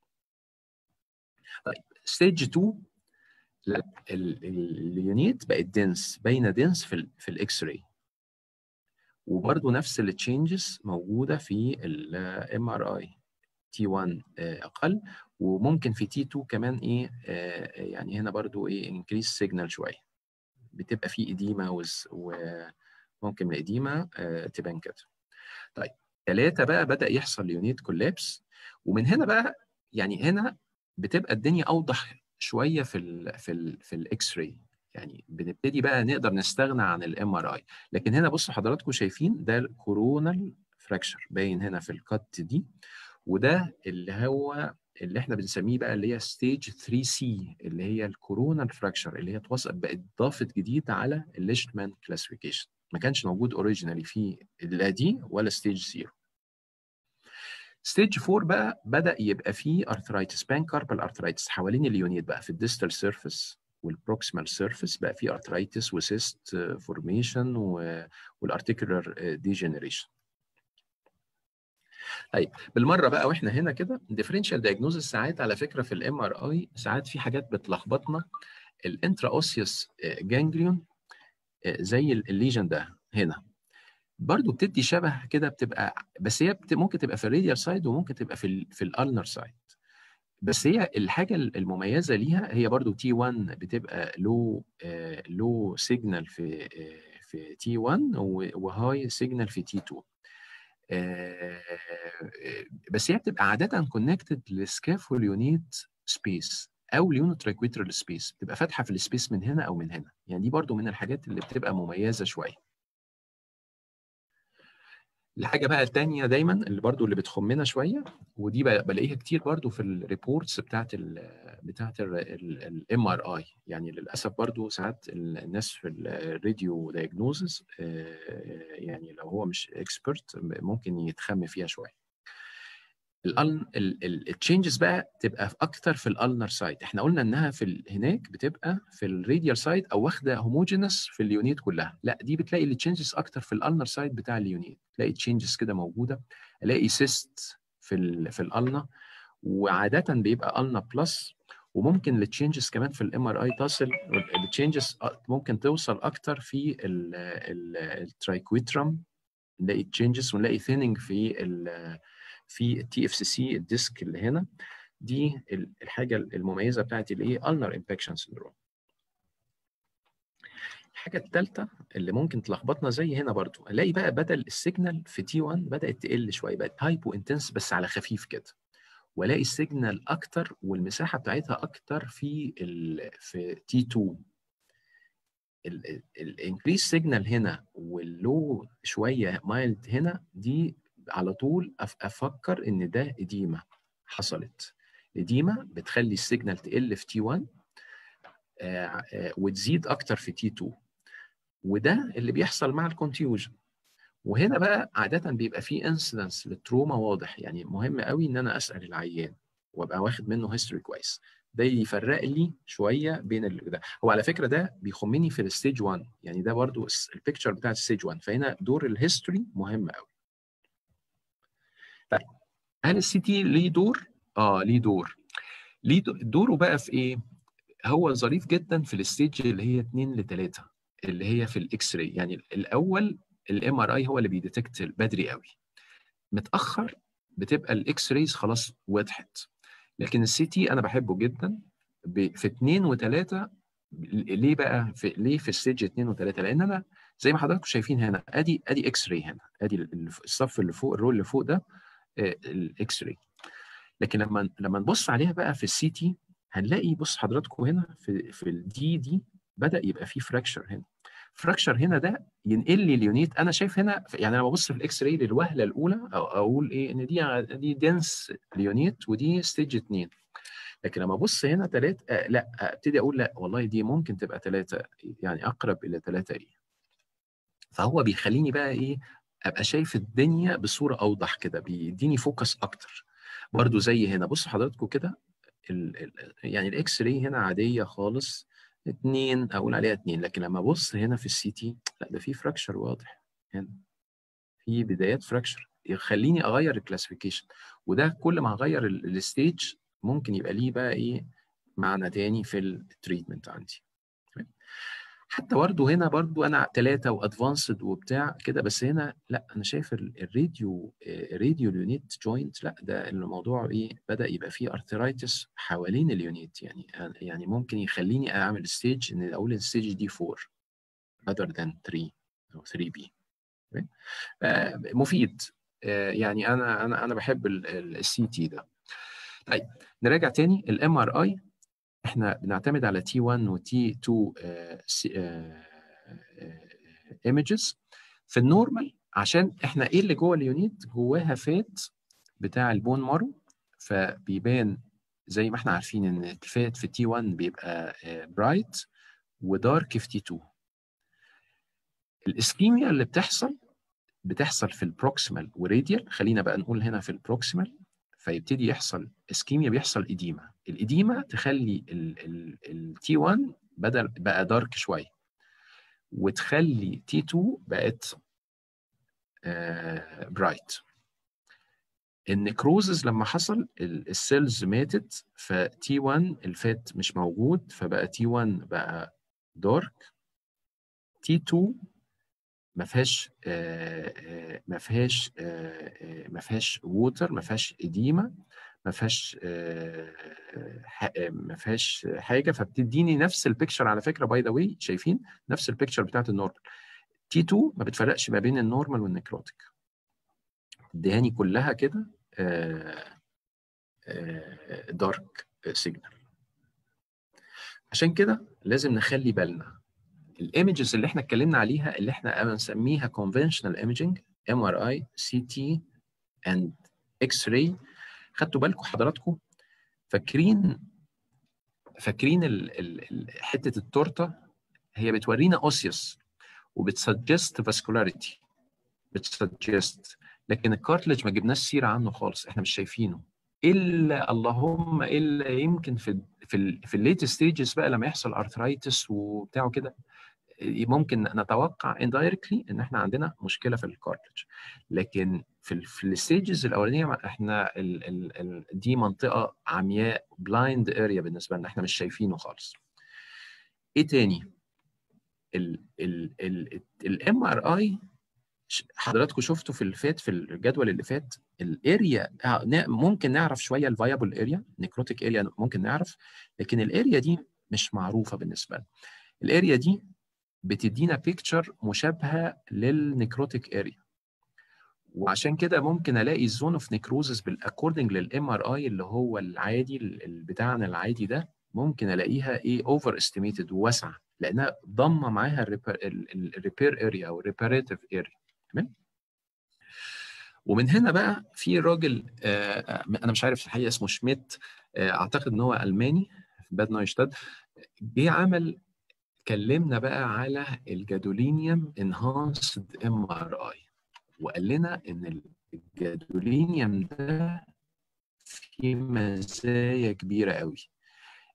طيب ستيج 2 لا ال- ال- اليونيت بقت دنس باينه دنس في ال في الاكس راي وبرده نفس التشينجز موجوده في الام ار اي تي 1 اقل وممكن في تي 2 كمان ايه آه، يعني هنا برضو ايه انكريس سيجنال شويه بتبقى في اديما وز- وممكن الاديما آه، تبان كده طيب ثلاثة بقى بدأ يحصل يونيت كولابس ومن هنا بقى يعني هنا بتبقى الدنيا أوضح شوية في ال في ال في الاكس راي يعني بنبتدي بقى نقدر نستغنى عن الام ار اي لكن هنا بصوا حضراتكم شايفين ده الكورونال فراكشر باين هنا في الكات دي وده اللي هو اللي احنا بنسميه بقى اللي هي ستيج 3 سي اللي هي الكورونال فراكشر اللي هي اتوصف بقت ضافت جديد على الليشتمان كلاسيفيكيشن ما كانش موجود اوريجينالي في لا دي ولا ستيج 0 ستيج 4 بقى بدا يبقى فيه ارثرايتس بان كاربال ارثرايتس حوالين اليونيت بقى في الديستال سيرفيس والبروكسيمال سيرفيس بقى فيه ارثرايتس وسيست فورميشن والارتيكولار ديجنريشن طيب بالمره بقى واحنا هنا كده ديفرنشال دايجنوزس ساعات على فكره في الام ار اي ساعات في حاجات بتلخبطنا الانترا اوسيوس جانجليون زي الليجن ده هنا برضو بتدي شبه كده بتبقى بس هي بت... ممكن تبقى في الراديال سايد وممكن تبقى في ال... في الالنر سايد بس هي الحاجه المميزه ليها هي برضو تي 1 بتبقى لو لو سيجنال في آه، في تي 1 وهاي سيجنال في تي 2 آه، بس هي بتبقى عاده كونكتد لسكافول يونيت سبيس او اليونت ريكويترال سبيس بتبقى فاتحه في السبيس من هنا او من هنا يعني دي برضو من الحاجات اللي بتبقى مميزه شويه الحاجه بقى التانية دايما اللي برضو اللي بتخمنا شويه ودي بل- بلاقيها كتير برضو في الريبورتس بتاعت ال بتاعت الام ار اي يعني للاسف برضو ساعات ال- الناس في الراديو دايجنوزس يعني لو هو مش اكسبرت ممكن يتخم فيها شويه التشينجز بقى تبقى في اكتر في الالنر سايد احنا قلنا انها في ال- هناك بتبقى في الراديال سايد او واخده هوموجينس في اليونيت كلها لا دي بتلاقي التشينجز اكتر في الالنر سايد بتاع اليونيت تلاقي تشينجز كده موجوده الاقي سيست في ال في الالنا وعاده بيبقى النا بلس وممكن التشينجز كمان في الام ار اي تصل التشينجز ممكن توصل اكتر في الترايكويترم نلاقي تشينجز ونلاقي ثيننج في ال في التي اف سي سي الديسك اللي هنا دي ال- الحاجه المميزه بتاعت الايه النر امباكشن سندروم الحاجه الثالثه اللي ممكن تلخبطنا زي هنا برضو الاقي بقى بدل السيجنال في تي 1 بدات تقل شويه بقت هايبو انتنس بس على خفيف كده والاقي السيجنال اكتر والمساحه بتاعتها اكتر في ال في تي 2 الانكريس سيجنال هنا واللو شويه مايلد هنا دي على طول أف- افكر ان ده اديمه حصلت اديمه بتخلي السيجنال تقل في تي 1 آه، آه، وتزيد اكتر في تي 2 وده اللي بيحصل مع الكونتيوجن وهنا بقى عاده بيبقى في انسيدنس للتروما واضح يعني مهم قوي ان انا اسال العيان وابقى واخد منه هيستوري كويس ده يفرق لي شويه بين ال... ده هو على فكره ده بيخمني في الستيج 1 يعني ده برضو البيكتشر بتاعت الستيج 1 فهنا دور الهيستوري مهم قوي طيب هل السي تي ليه دور اه ليه دور ليه دوره بقى في ايه هو ظريف جدا في الستيج اللي هي 2 ل 3 اللي هي في الاكس راي يعني الاول الام ار اي هو اللي بيديتكت بدري قوي متاخر بتبقى الاكس رايز خلاص وضحت لكن السي تي انا بحبه جدا في 2 و3 ليه بقى في ليه في الستيج 2 و3 لان انا زي ما حضراتكم شايفين هنا ادي ادي اكس راي هنا ادي الصف اللي فوق الرول اللي فوق ده الاكس راي لكن لما لما نبص عليها بقى في السي تي هنلاقي بص حضراتكم هنا في في الدي دي بدا يبقى في فراكشر هنا فراكشر هنا ده ينقل لي اليونيت انا شايف هنا يعني انا ببص في الاكس راي للوهله الاولى أو اقول ايه ان دي دي دنس اليونيت ودي ستيج 2 لكن لما ابص هنا ثلاثة آه لا ابتدي اقول لا والله دي ممكن تبقى ثلاثة يعني اقرب الى ثلاثة ايه فهو بيخليني بقى ايه ابقى شايف الدنيا بصوره اوضح كده بيديني فوكس اكتر برضو زي هنا بصوا حضراتكم كده ال ال يعني الاكس راي هنا عاديه خالص اتنين اقول عليها اتنين لكن لما ابص هنا في السي تي لا ده في فراكشر واضح هنا في بدايات فراكشر يخليني اغير الكلاسيفيكيشن وده كل ما هغير الستيج ممكن يبقى ليه بقى ايه معنى تاني في التريتمنت عندي حتى برضه هنا برضه انا ثلاثه وادفانسد وبتاع كده بس هنا لا انا شايف الراديو الراديو اليونيت جوينت لا ده الموضوع ايه بدا يبقى فيه ارثرايتس حوالين اليونيت يعني يعني ممكن يخليني اعمل ستيج ان اقول الستيج دي 4 rather than 3 او 3 بي مفيد يعني انا انا انا بحب السي تي ده طيب نراجع تاني الام ار اي احنا بنعتمد على تي 1 وتي 2 ايمجز في النورمال عشان احنا ايه اللي جوه اليونيت جواها فات بتاع البون مارو فبيبان زي ما احنا عارفين ان الفات في تي 1 بيبقى برايت ودارك في تي 2 الاسكيميا اللي بتحصل بتحصل في البروكسيمال وراديال خلينا بقى نقول هنا في البروكسيمال فيبتدي يحصل اسكيميا بيحصل اديمه الاديمه تخلي التي 1 بدل بقى دارك شويه وتخلي تي 2 بقت آه برايت النكروزز لما حصل السيلز ماتت فتي 1 الفات مش موجود فبقى تي 1 بقى دارك تي 2 ما فيهاش ما فيهاش ما فيهاش ووتر ما فيهاش اديمه ما فيهاش ما فيهاش حاجه فبتديني نفس البيكتشر على فكره باي ذا واي شايفين نفس البيكتشر بتاعت النورمال تي 2 ما بتفرقش ما بين النورمال والنكروتيك اديهاني كلها كده دارك سيجنال عشان كده لازم نخلي بالنا الايمجز اللي احنا اتكلمنا عليها اللي احنا بنسميها conventional imaging MRI CT and X-ray خدتوا بالكم حضراتكم فاكرين فاكرين ال ال حته التورته هي بتورينا اوسيوس وبتسجست فاسكولاريتي بتسجست لكن الكارتلج ما جبناش سيره عنه خالص احنا مش شايفينه الا اللهم الا يمكن في في ال في الليت ستيجز بقى لما يحصل ارثرايتس وبتاعه كده ممكن نتوقع indirectly ان احنا عندنا مشكله في الكارتلج لكن في ال في الستيجز الاولانيه احنا ال ال ال دي منطقه عمياء بلايند اريا بالنسبه لنا احنا مش شايفينه خالص ايه تاني الام ار اي حضراتكم شفتوا في الفات في الجدول اللي فات الاريا ممكن نعرف شويه الفايبل اريا نيكروتيك اريا ممكن نعرف لكن الاريا دي مش معروفه بالنسبه لنا الاريا دي بتدينا بيكتشر مشابهه للنيكروتيك اريا وعشان كده ممكن الاقي الزون اوف نيكروزس بالاكوردنج للام ار اي اللي هو العادي بتاعنا العادي ده ممكن الاقيها ايه اوفر استيميتد وواسعه لانها ضمه معاها الريبير اريا او الريباريتيف اريا تمام ومن هنا بقى في راجل آه انا مش عارف الحقيقه اسمه شميت آه اعتقد ان هو الماني باد نويشتاد جه عمل كلمنا بقى على الجادولينيوم انهانسد ام ار اي وقال لنا ان الجادولينيوم ده فيه مزايا كبيره قوي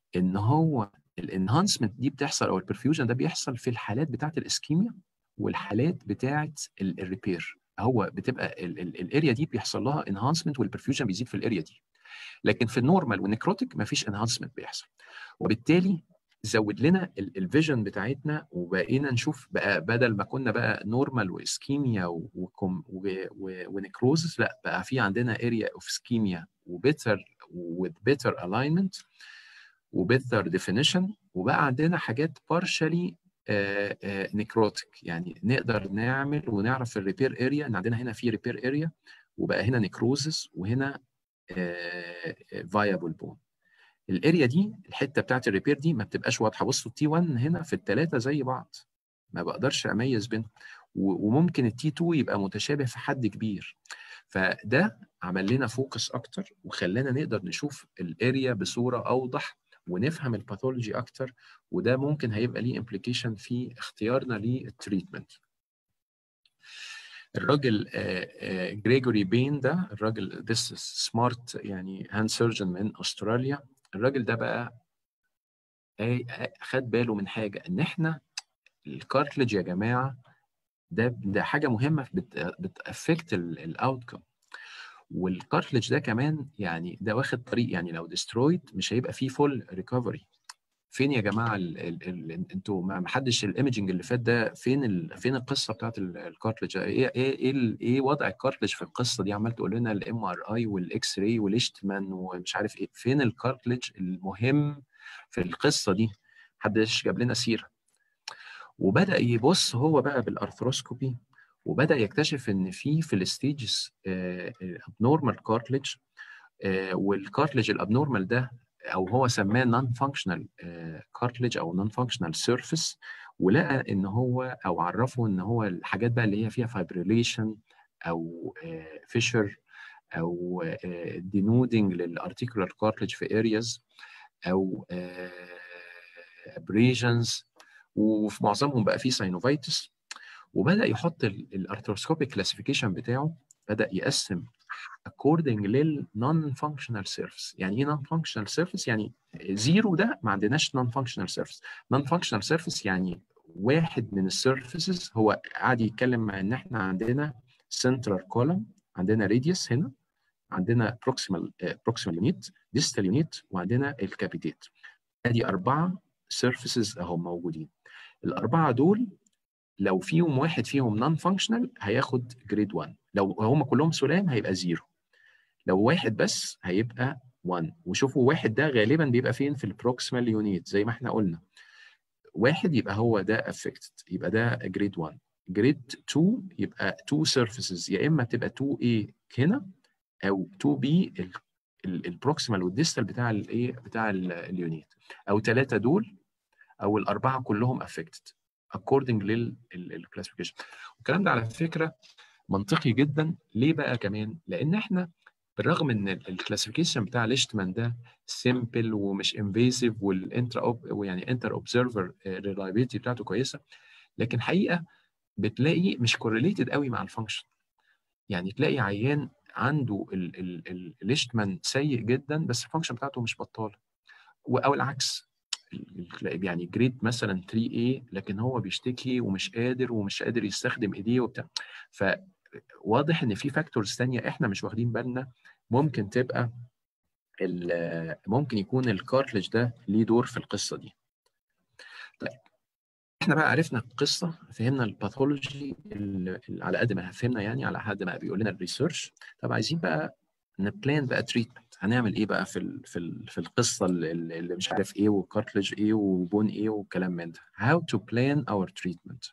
ان هو الانهانسمنت دي بتحصل او البرفيوجن ده بيحصل في الحالات بتاعه الاسكيميا والحالات بتاعه الريبير هو بتبقى الاريا دي بيحصل لها انهانسمنت والبرفيوجن بيزيد في الاريا دي لكن في النورمال والنكروتيك مفيش انهانسمنت بيحصل وبالتالي زود لنا الفيجن بتاعتنا وبقينا نشوف بقى بدل ما كنا بقى نورمال واسكيميا ونكروزس لا بقى في عندنا اريا اوف اسكيميا وبيتر with better alignment وبيتر ديفينيشن وبقى عندنا حاجات partially نكروتيك يعني نقدر نعمل ونعرف الريبير اريا ان عندنا هنا في ريبير اريا وبقى هنا نكروزس وهنا فايبل بون الاريا دي الحته بتاعت الريبير دي ما بتبقاش واضحه بصوا التي 1 هنا في الثلاثه زي بعض ما بقدرش اميز بينهم وممكن التي 2 يبقى متشابه في حد كبير فده عمل لنا فوكس اكتر وخلانا نقدر نشوف الاريا بصوره اوضح ونفهم الباثولوجي اكتر وده ممكن هيبقى ليه امبليكيشن في اختيارنا للتريتمنت الراجل جريجوري بين ده الراجل this سمارت يعني هاند سيرجن من استراليا الراجل ده بقى خد باله من حاجه ان احنا الكارتلج يا جماعه ده ده حاجه مهمه بتافكت الاوتكم والكارتلج ده كمان يعني ده واخد طريق يعني لو ديسترويد مش هيبقى فيه فول ريكفري فين يا جماعه ال ال ال انتوا ما حدش الايمجنج اللي فات ده فين ال فين القصه بتاعت الكارتلج ايه ايه ايه, إيه وضع الكارتلج في القصه دي عمال تقول لنا الام ار اي والاكس راي والاشتمان ومش عارف ايه فين الكارتلج المهم في القصه دي محدش جاب لنا سيره وبدا يبص هو بقى بالارثروسكوبي وبدا يكتشف ان في في الستيجز ابنورمال كارتلج والكارتلج الابنورمال ده او هو سماه نون فانكشنال كارتلج او نون فانكشنال سيرفيس ولقى ان هو او عرفه ان هو الحاجات بقى اللي هي فيها فايبريليشن او فيشر او دينودنج للارتيكولار كارتلج في ارياز او ابريجنز وفي معظمهم بقى فيه ساينوفايتس وبدا يحط الارثروسكوبيك كلاسيفيكيشن بتاعه بدا يقسم according للنون فانكشنال سيرفيس يعني ايه نون فانكشنال سيرفيس يعني زيرو ده ما عندناش نون فانكشنال سيرفيس نون فانكشنال سيرفيس يعني واحد من السيرفيسز هو قاعد يتكلم مع ان احنا عندنا سنترال كولم عندنا راديوس هنا عندنا بروكسيمال بروكسيمال يونيت ديستال يونيت وعندنا الكابيتيت ادي اربعه سيرفيسز اهو موجودين الاربعه دول لو فيهم واحد فيهم نون فانكشنال هياخد جريد 1 لو هم كلهم سلام هيبقى زيرو لو واحد بس هيبقى 1 وشوفوا واحد ده غالبا بيبقى فين في البروكسيمال يونيت زي ما احنا قلنا واحد يبقى هو ده افكتد يبقى ده جريد 1 جريد 2 يبقى 2 سيرفيسز يا اما تبقى 2 a هنا او 2 b البروكسيمال والديستال بتاع الايه بتاع اليونيت او ثلاثه دول او الاربعه كلهم افكتد according للكلاسيفيكيشن والكلام ده على فكره منطقي جدا ليه بقى كمان لان احنا بالرغم ان الكلاسيفيكيشن بتاع ليشتمان ده سيمبل ومش انفيسيف والانترا اوب يعني انتر اوبزرفر ريلايبيلتي بتاعته كويسه لكن حقيقه بتلاقي مش كورليتد قوي مع الفانكشن يعني تلاقي عيان عنده الليشتمان سيء جدا بس الفانكشن بتاعته مش بطاله او العكس يعني جريد مثلا 3A لكن هو بيشتكي ومش قادر ومش قادر يستخدم ايديه وبتاع فواضح ان في فاكتورز ثانيه احنا مش واخدين بالنا ممكن تبقى ممكن يكون الكارتلج ده ليه دور في القصه دي طيب احنا بقى عرفنا القصه فهمنا الباثولوجي على قد ما فهمنا يعني على قد ما بيقول لنا الريسيرش طب عايزين بقى نبلان بقى تريتمنت هنعمل ايه بقى في ال في ال في القصه اللي مش عارف ايه وكارتلج ايه وبون ايه والكلام من ده how to plan our treatment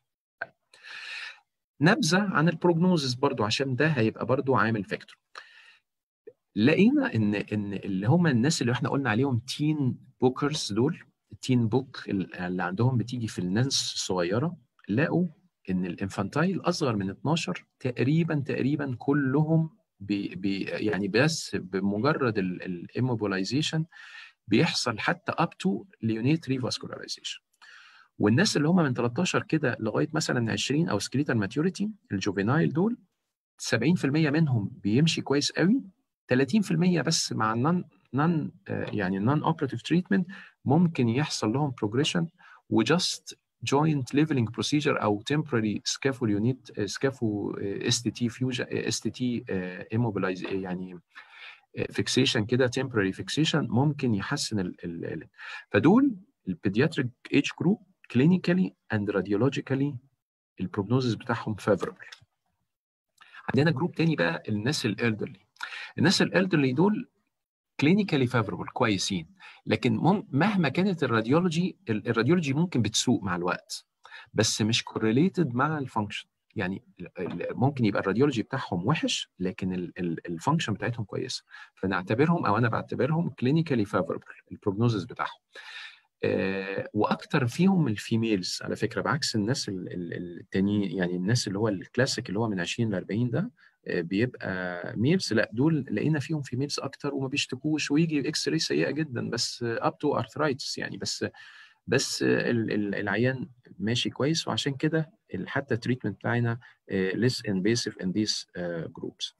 نبذه عن البروجنوزس برضو عشان ده هيبقى برضو عامل فاكتور لقينا ان ان اللي هم الناس اللي احنا قلنا عليهم تين بوكرز دول التين بوك اللي عندهم بتيجي في الناس الصغيره لقوا ان الانفانتايل اصغر من 12 تقريبا تقريبا كلهم بي بي يعني بس بمجرد الاموبلايزيشن بيحصل حتى اب تو ليونيت ريفاسكولاريزيشن والناس اللي هم من 13 كده لغايه مثلا 20 او سكريتال ماتيوريتي الجوفينايل دول 70% منهم بيمشي كويس قوي 30% بس مع النون نون يعني نون اوبراتيف تريتمنت ممكن يحصل لهم بروجريشن وجاست joint leveling procedure او temporary scaffold unit scaffold اس تي تي فيوجن اس تي تي immobilize يعني فيكسيشن كده temporary fixation ممكن يحسن ال ال فدول البيدياتريك ايج جروب كلينيكالي اند راديولوجيكالي البروجنوزس بتاعهم فيفربل عندنا جروب تاني بقى الناس الالدرلي الناس الالدرلي دول كلينيكالي فيفربل كويسين لكن مهما كانت الراديولوجي الراديولوجي ممكن بتسوق مع الوقت بس مش كورليتد مع الفانكشن يعني ممكن يبقى الراديولوجي بتاعهم وحش لكن الفانكشن بتاعتهم كويسه فنعتبرهم او انا بعتبرهم كلينيكالي فيفربل البروجنوزس بتاعهم آه واكتر فيهم الفيميلز على فكره بعكس الناس التانيين يعني الناس اللي هو الكلاسيك اللي هو من 20 ل 40 ده آه بيبقى ميلز لا دول لقينا فيهم فيميلز اكتر وما بيشتكوش ويجي اكس راي سيئه جدا بس اب تو ارثرايتس يعني بس بس العيان ماشي كويس وعشان كده حتى التريتمنت بتاعنا less invasive in these groups.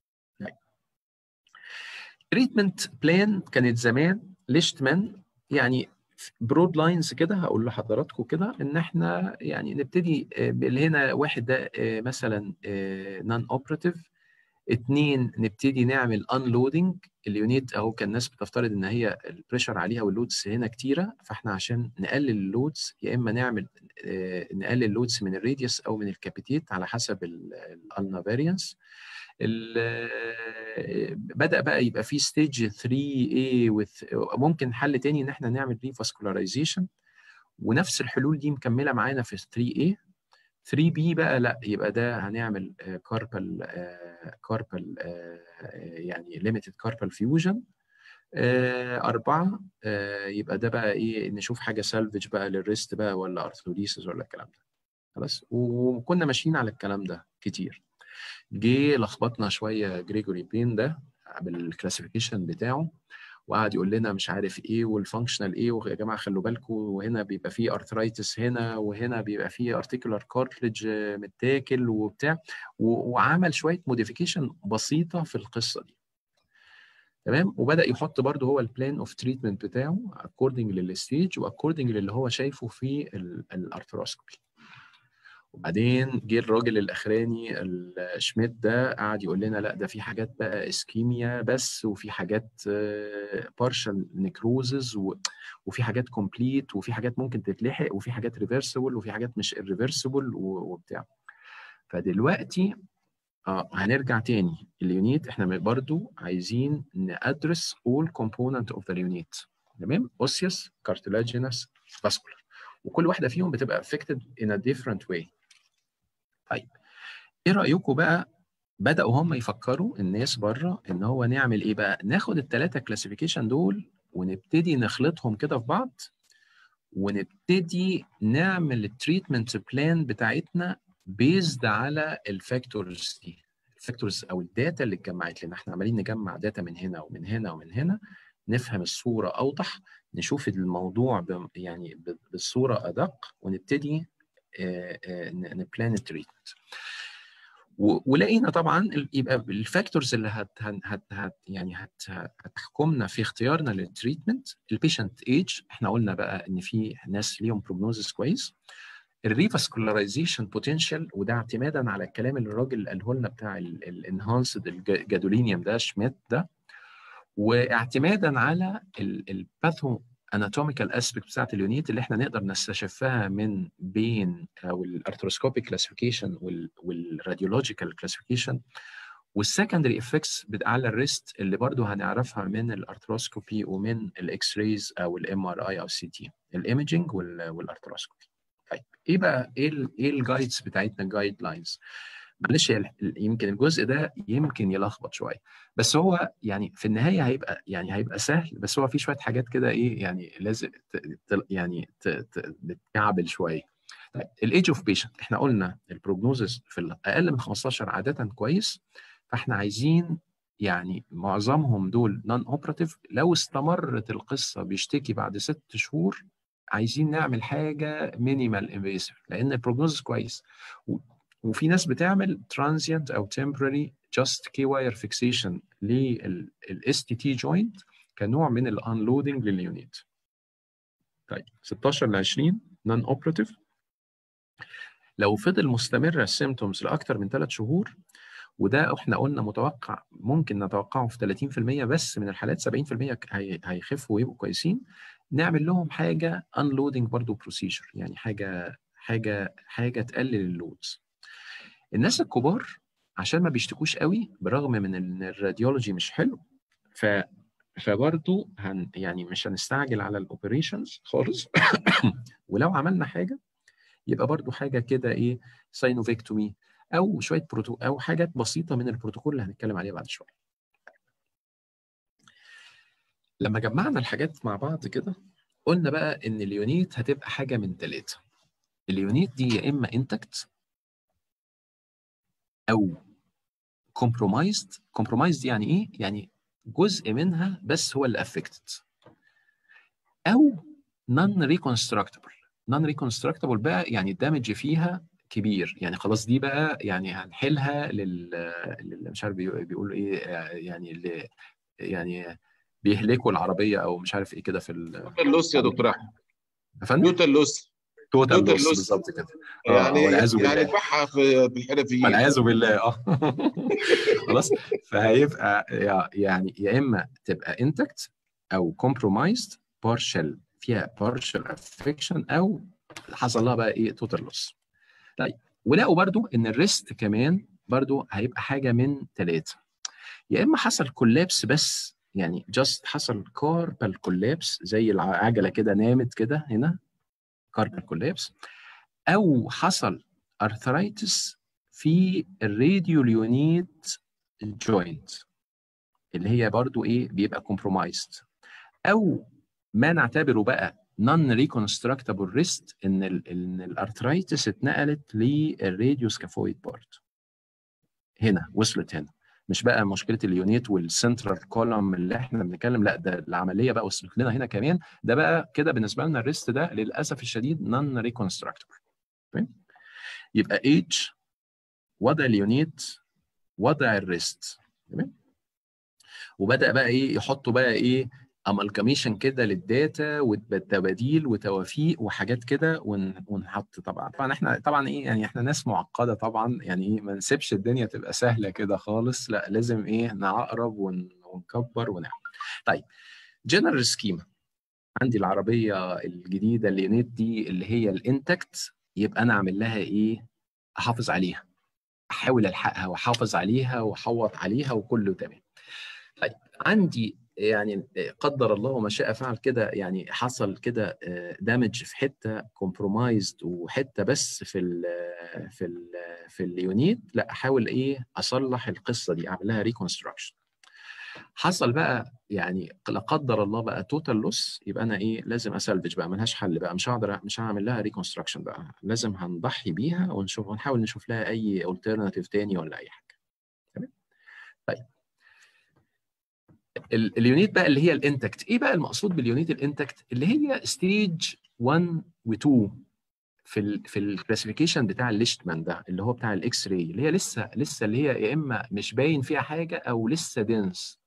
تريتمنت بلان كانت زمان ليشتمان يعني برود لاينز كده هقول لحضراتكم كده ان احنا يعني نبتدي اللي هنا واحد ده مثلا نون اوبراتيف اتنين نبتدي نعمل انلودنج اليونيت اهو كان الناس بتفترض ان هي البريشر عليها واللودز هنا كتيره فاحنا عشان نقلل اللودز يا اما نعمل نقلل اللودز من الراديوس او من الكابيتيت على حسب الالنا فاريانس بدا بقى يبقى في ستيج 3 a ممكن حل تاني ان احنا نعمل ريفاسكولارايزيشن ونفس الحلول دي مكمله معانا في 3 a 3 بي بقى لا يبقى ده هنعمل كاربال كاربال يعني ليميتد كاربال فيوجن أربعة يبقى ده بقى إيه نشوف حاجة سالفج بقى للريست بقى ولا أرثروديسز ولا الكلام ده خلاص وكنا ماشيين على الكلام ده كتير جه لخبطنا شوية جريجوري بين ده بالكلاسيفيكيشن بتاعه وقعد يقول لنا مش عارف ايه والفانكشنال ايه ويا جماعه خلوا بالكم وهنا بيبقى فيه ارثرايتس هنا وهنا بيبقى فيه ارتيكولار كارتلج متاكل وبتاع وعمل شويه موديفيكيشن بسيطه في القصه دي تمام وبدا يحط برده هو البلان اوف تريتمنت بتاعه اكوردنج للستيج واكوردنج للي هو شايفه في الارثروسكوبي وبعدين جه الراجل الاخراني شميت ده قعد يقول لنا لا ده في حاجات بقى اسكيميا بس وفي حاجات بارشال نيكروزز وفي حاجات كومبليت وفي حاجات ممكن تتلحق وفي حاجات ريفرسبل وفي حاجات مش ريفرسبل وبتاع فدلوقتي اه هنرجع تاني اليونيت احنا برضو عايزين نادرس all component of the unit تمام اوسيوس كارتلاجينس فاسكولار وكل واحده فيهم بتبقى affected in a different way طيب ايه رايكم بقى بداوا هم يفكروا الناس بره ان هو نعمل ايه بقى ناخد الثلاثه كلاسيفيكيشن دول ونبتدي نخلطهم كده في بعض ونبتدي نعمل التريتمنت بلان بتاعتنا بيزد على الفاكتورز دي الفاكتورز او الداتا اللي اتجمعت لنا احنا عمالين نجمع داتا من هنا ومن هنا ومن هنا نفهم الصوره اوضح نشوف الموضوع يعني بالصوره ادق ونبتدي نبلان التريتمنت ولقينا طبعا يبقى الفاكتورز اللي هت, هت, هت يعني هت هتحكمنا في اختيارنا للتريتمنت البيشنت ايج احنا قلنا بقى ان في ناس ليهم بروجنوزس كويس الريفاسكولاريزيشن بوتنشال وده اعتمادا على الكلام اللي الراجل قاله لنا بتاع الانهانسد الجادولينيوم ده شميت ده واعتمادا على الباثو اناتوميكال اسبيكت بتاعت اليونيت اللي احنا نقدر نستشفها من بين او الارثروسكوبيك كلاسيفيكيشن والراديولوجيكال كلاسيفيكيشن والسكندري افكتس على الريست اللي برضو هنعرفها من الارثروسكوبي ومن الاكس رايز او الام ار اي او السي تي الايمجنج والارثروسكوبي طيب ايه بقى ايه ايه الجايدز بتاعتنا الجايد لاينز معلش يمكن الجزء ده يمكن يلخبط شويه بس هو يعني في النهايه هيبقى يعني هيبقى سهل بس هو في شويه حاجات كده ايه يعني لازم يعني بتكعبل شويه طيب الايدج اوف بيشنت احنا قلنا البروجنوزس في اقل من 15 عاده كويس فاحنا عايزين يعني معظمهم دول نون اوبراتيف لو استمرت القصه بيشتكي بعد ست شهور عايزين نعمل حاجه مينيمال انفيسيف لان البروجنوزس كويس وفي ناس بتعمل ترانزيانت او temporary just كي واير فيكسيشن للاس تي تي جوينت كنوع من الانلودنج لليونيت طيب 16 ل 20 نون اوبراتيف لو فضل مستمر السيمتومز لاكثر من ثلاث شهور وده احنا قلنا متوقع ممكن نتوقعه في 30% بس من الحالات 70% هي- هيخفوا ويبقوا كويسين نعمل لهم حاجه انلودنج برضو بروسيجر يعني حاجه حاجه حاجه تقلل اللودز الناس الكبار عشان ما بيشتكوش قوي برغم من ان الراديولوجي مش حلو ف فبرضه هن يعني مش هنستعجل على الاوبريشنز خالص ولو عملنا حاجه يبقى برضه حاجه كده ايه ساينوفيكتومي او شويه بروتو او حاجات بسيطه من البروتوكول اللي هنتكلم عليها بعد شويه. لما جمعنا الحاجات مع بعض كده قلنا بقى ان اليونيت هتبقى حاجه من ثلاثه. اليونيت دي يا اما انتكت او كومبرومايزد كومبرومايزد يعني ايه؟ يعني جزء منها بس هو اللي افكتد او نون ريكونستراكتبل نون ريكونستراكتبل بقى يعني الدامج فيها كبير يعني خلاص دي بقى يعني هنحلها لل, لل... مش عارف بيقول- بيقولوا ايه آه، يعني اللي يعني بيهلكوا العربيه او مش عارف ايه كده في ال... توتال لوس يا دكتور احمد يا فندم توتال لوس توتال total لوس loss. بالظبط كده آه، يعني والعياذ يعني بالله. ذبحها في بالحرفيين والعياذ بالله اه خلاص فهيبقى يا- يعني يا اما تبقى انتكت او كومبرومايزد بارشل فيها بارشل افكشن او حصل لها بقى ايه توتال لوس طيب ولقوا برضو ان الريست كمان برضو هيبقى حاجه من ثلاثه يا اما حصل كولابس بس يعني جاست حصل كاربال كولابس زي العجله كده نامت كده هنا كاربال كولابس او حصل ارثرايتس في الراديوليونيت جوينت اللي هي برضو ايه بيبقى كومبرومايزد او ما نعتبره بقى نون ريكونستراكتابل ريست ان ال ان الارثرايتس اتنقلت للراديو سكافويد بارت هنا وصلت هنا مش بقى مشكله اليونيت والسنترال كولوم اللي احنا بنتكلم لا ده العمليه بقى وصلت لنا هنا كمان ده بقى كده بالنسبه لنا الريست ده للاسف الشديد نون ريكونستراكتبل يبقى اتش وضع اليونيت وضع الريست تمام وبدا بقى ايه يحطوا بقى ايه امالجاميشن كده للداتا وتباديل وتوافيق وحاجات كده ون- ونحط طبعا طبعا احنا طبعا ايه يعني احنا ناس معقده طبعا يعني ايه ما نسيبش الدنيا تبقى سهله كده خالص لا لازم ايه نعقرب ون- ونكبر ونعمل طيب جنرال سكيما عندي العربيه الجديده اليونيت دي اللي هي الانتكت يبقى انا اعمل لها ايه احافظ عليها احاول الحقها واحافظ عليها واحوط عليها وكله تمام طيب عندي يعني قدر الله ما شاء فعل كده يعني حصل كده دامج في حته كومبرومايزد وحته بس في ال في ال في اليونيت لا احاول ايه اصلح القصه دي اعمل لها ريكونستراكشن حصل بقى يعني لا قدر الله بقى توتال لوس يبقى انا ايه لازم اسلفج بقى ملهاش حل بقى مش هقدر مش هعمل لها ريكونستراكشن بقى لازم هنضحي بيها ونشوف ونحاول نشوف لها اي الترناتيف تاني ولا اي حاجه تمام طيب ال- اليونيت بقى اللي هي الانتكت ايه بقى المقصود باليونيت الانتكت اللي هي ستيج 1 و2 في ال في الكلاسيفيكيشن بتاع الليشتمان ده اللي هو بتاع الاكس راي اللي هي لسه لسه اللي هي يا اما مش باين فيها حاجه او لسه دنس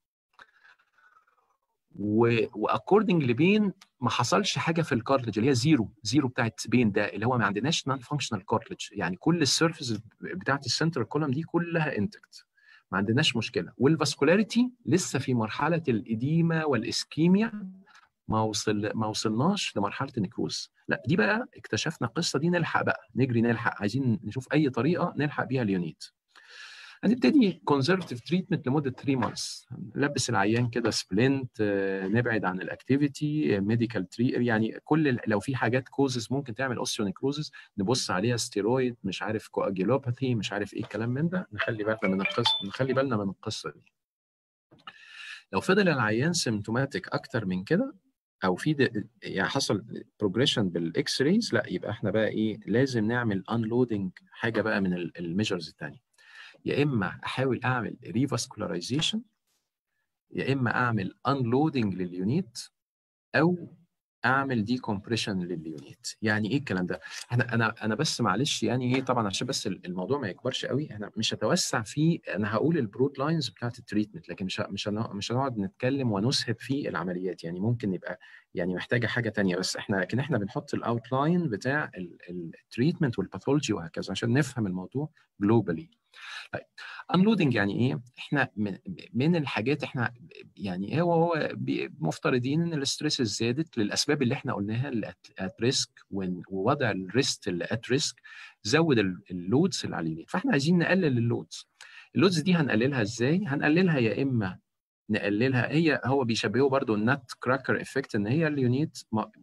واكوردنج لبين ما حصلش حاجه في الكارتلج اللي هي زيرو زيرو بتاعت بين ده اللي هو ما عندناش نون فانكشنال كارتلج يعني كل السيرفيس بتاعت السنترال كولوم دي كلها انتكت ما عندناش مشكله والفاسكولاريتي لسه في مرحله الاديمه والاسكيميا ما وصل ما وصلناش لمرحله النكروز لا دي بقى اكتشفنا القصه دي نلحق بقى نجري نلحق عايزين نشوف اي طريقه نلحق بيها اليونيت هنبتدي كونزرفتيف تريتمنت لمده 3 مانثs نلبس العيان كده سبلنت نبعد عن الاكتيفيتي ميديكال تري يعني كل لو في حاجات كوزز ممكن تعمل اوستيونيكروزز نبص عليها ستيرويد مش عارف كواجيلوباثي مش عارف ايه الكلام من ده نخلي بالنا من القصه نخلي بالنا من القصه دي لو فضل العيان سيمتوماتيك اكتر من كده او في يعني حصل بروجريشن بالاكس رايز لا يبقى احنا بقى ايه لازم نعمل انلودنج حاجه بقى من الميجرز الثانيه يا اما احاول اعمل ريفاسكولاريزيشن يا اما اعمل انلودنج لليونيت او اعمل دي كومبريشن لليونيت يعني ايه الكلام ده انا انا انا بس معلش يعني ايه طبعا عشان بس الموضوع ما يكبرش قوي احنا مش هتوسع فيه انا هقول البرود لاينز بتاعت التريتمنت لكن مش مش مش هنقعد نتكلم ونسهب في العمليات يعني ممكن يبقى يعني محتاجه حاجه تانية بس احنا لكن احنا بنحط الاوتلاين بتاع التريتمنت والباثولوجي وهكذا عشان نفهم الموضوع جلوبالي طيب انلودنج يعني ايه؟ احنا من, من الحاجات احنا يعني هو هو مفترضين ان الاستريس زادت للاسباب اللي احنا قلناها اللي ات ريسك ووضع الريست اللي ات ريسك زود اللودز اللي على اليونيت فاحنا عايزين نقلل اللودز اللودز دي هنقللها ازاي؟ هنقللها يا اما نقللها هي هو بيشبهه برضو النت كراكر افكت ان هي اليونيت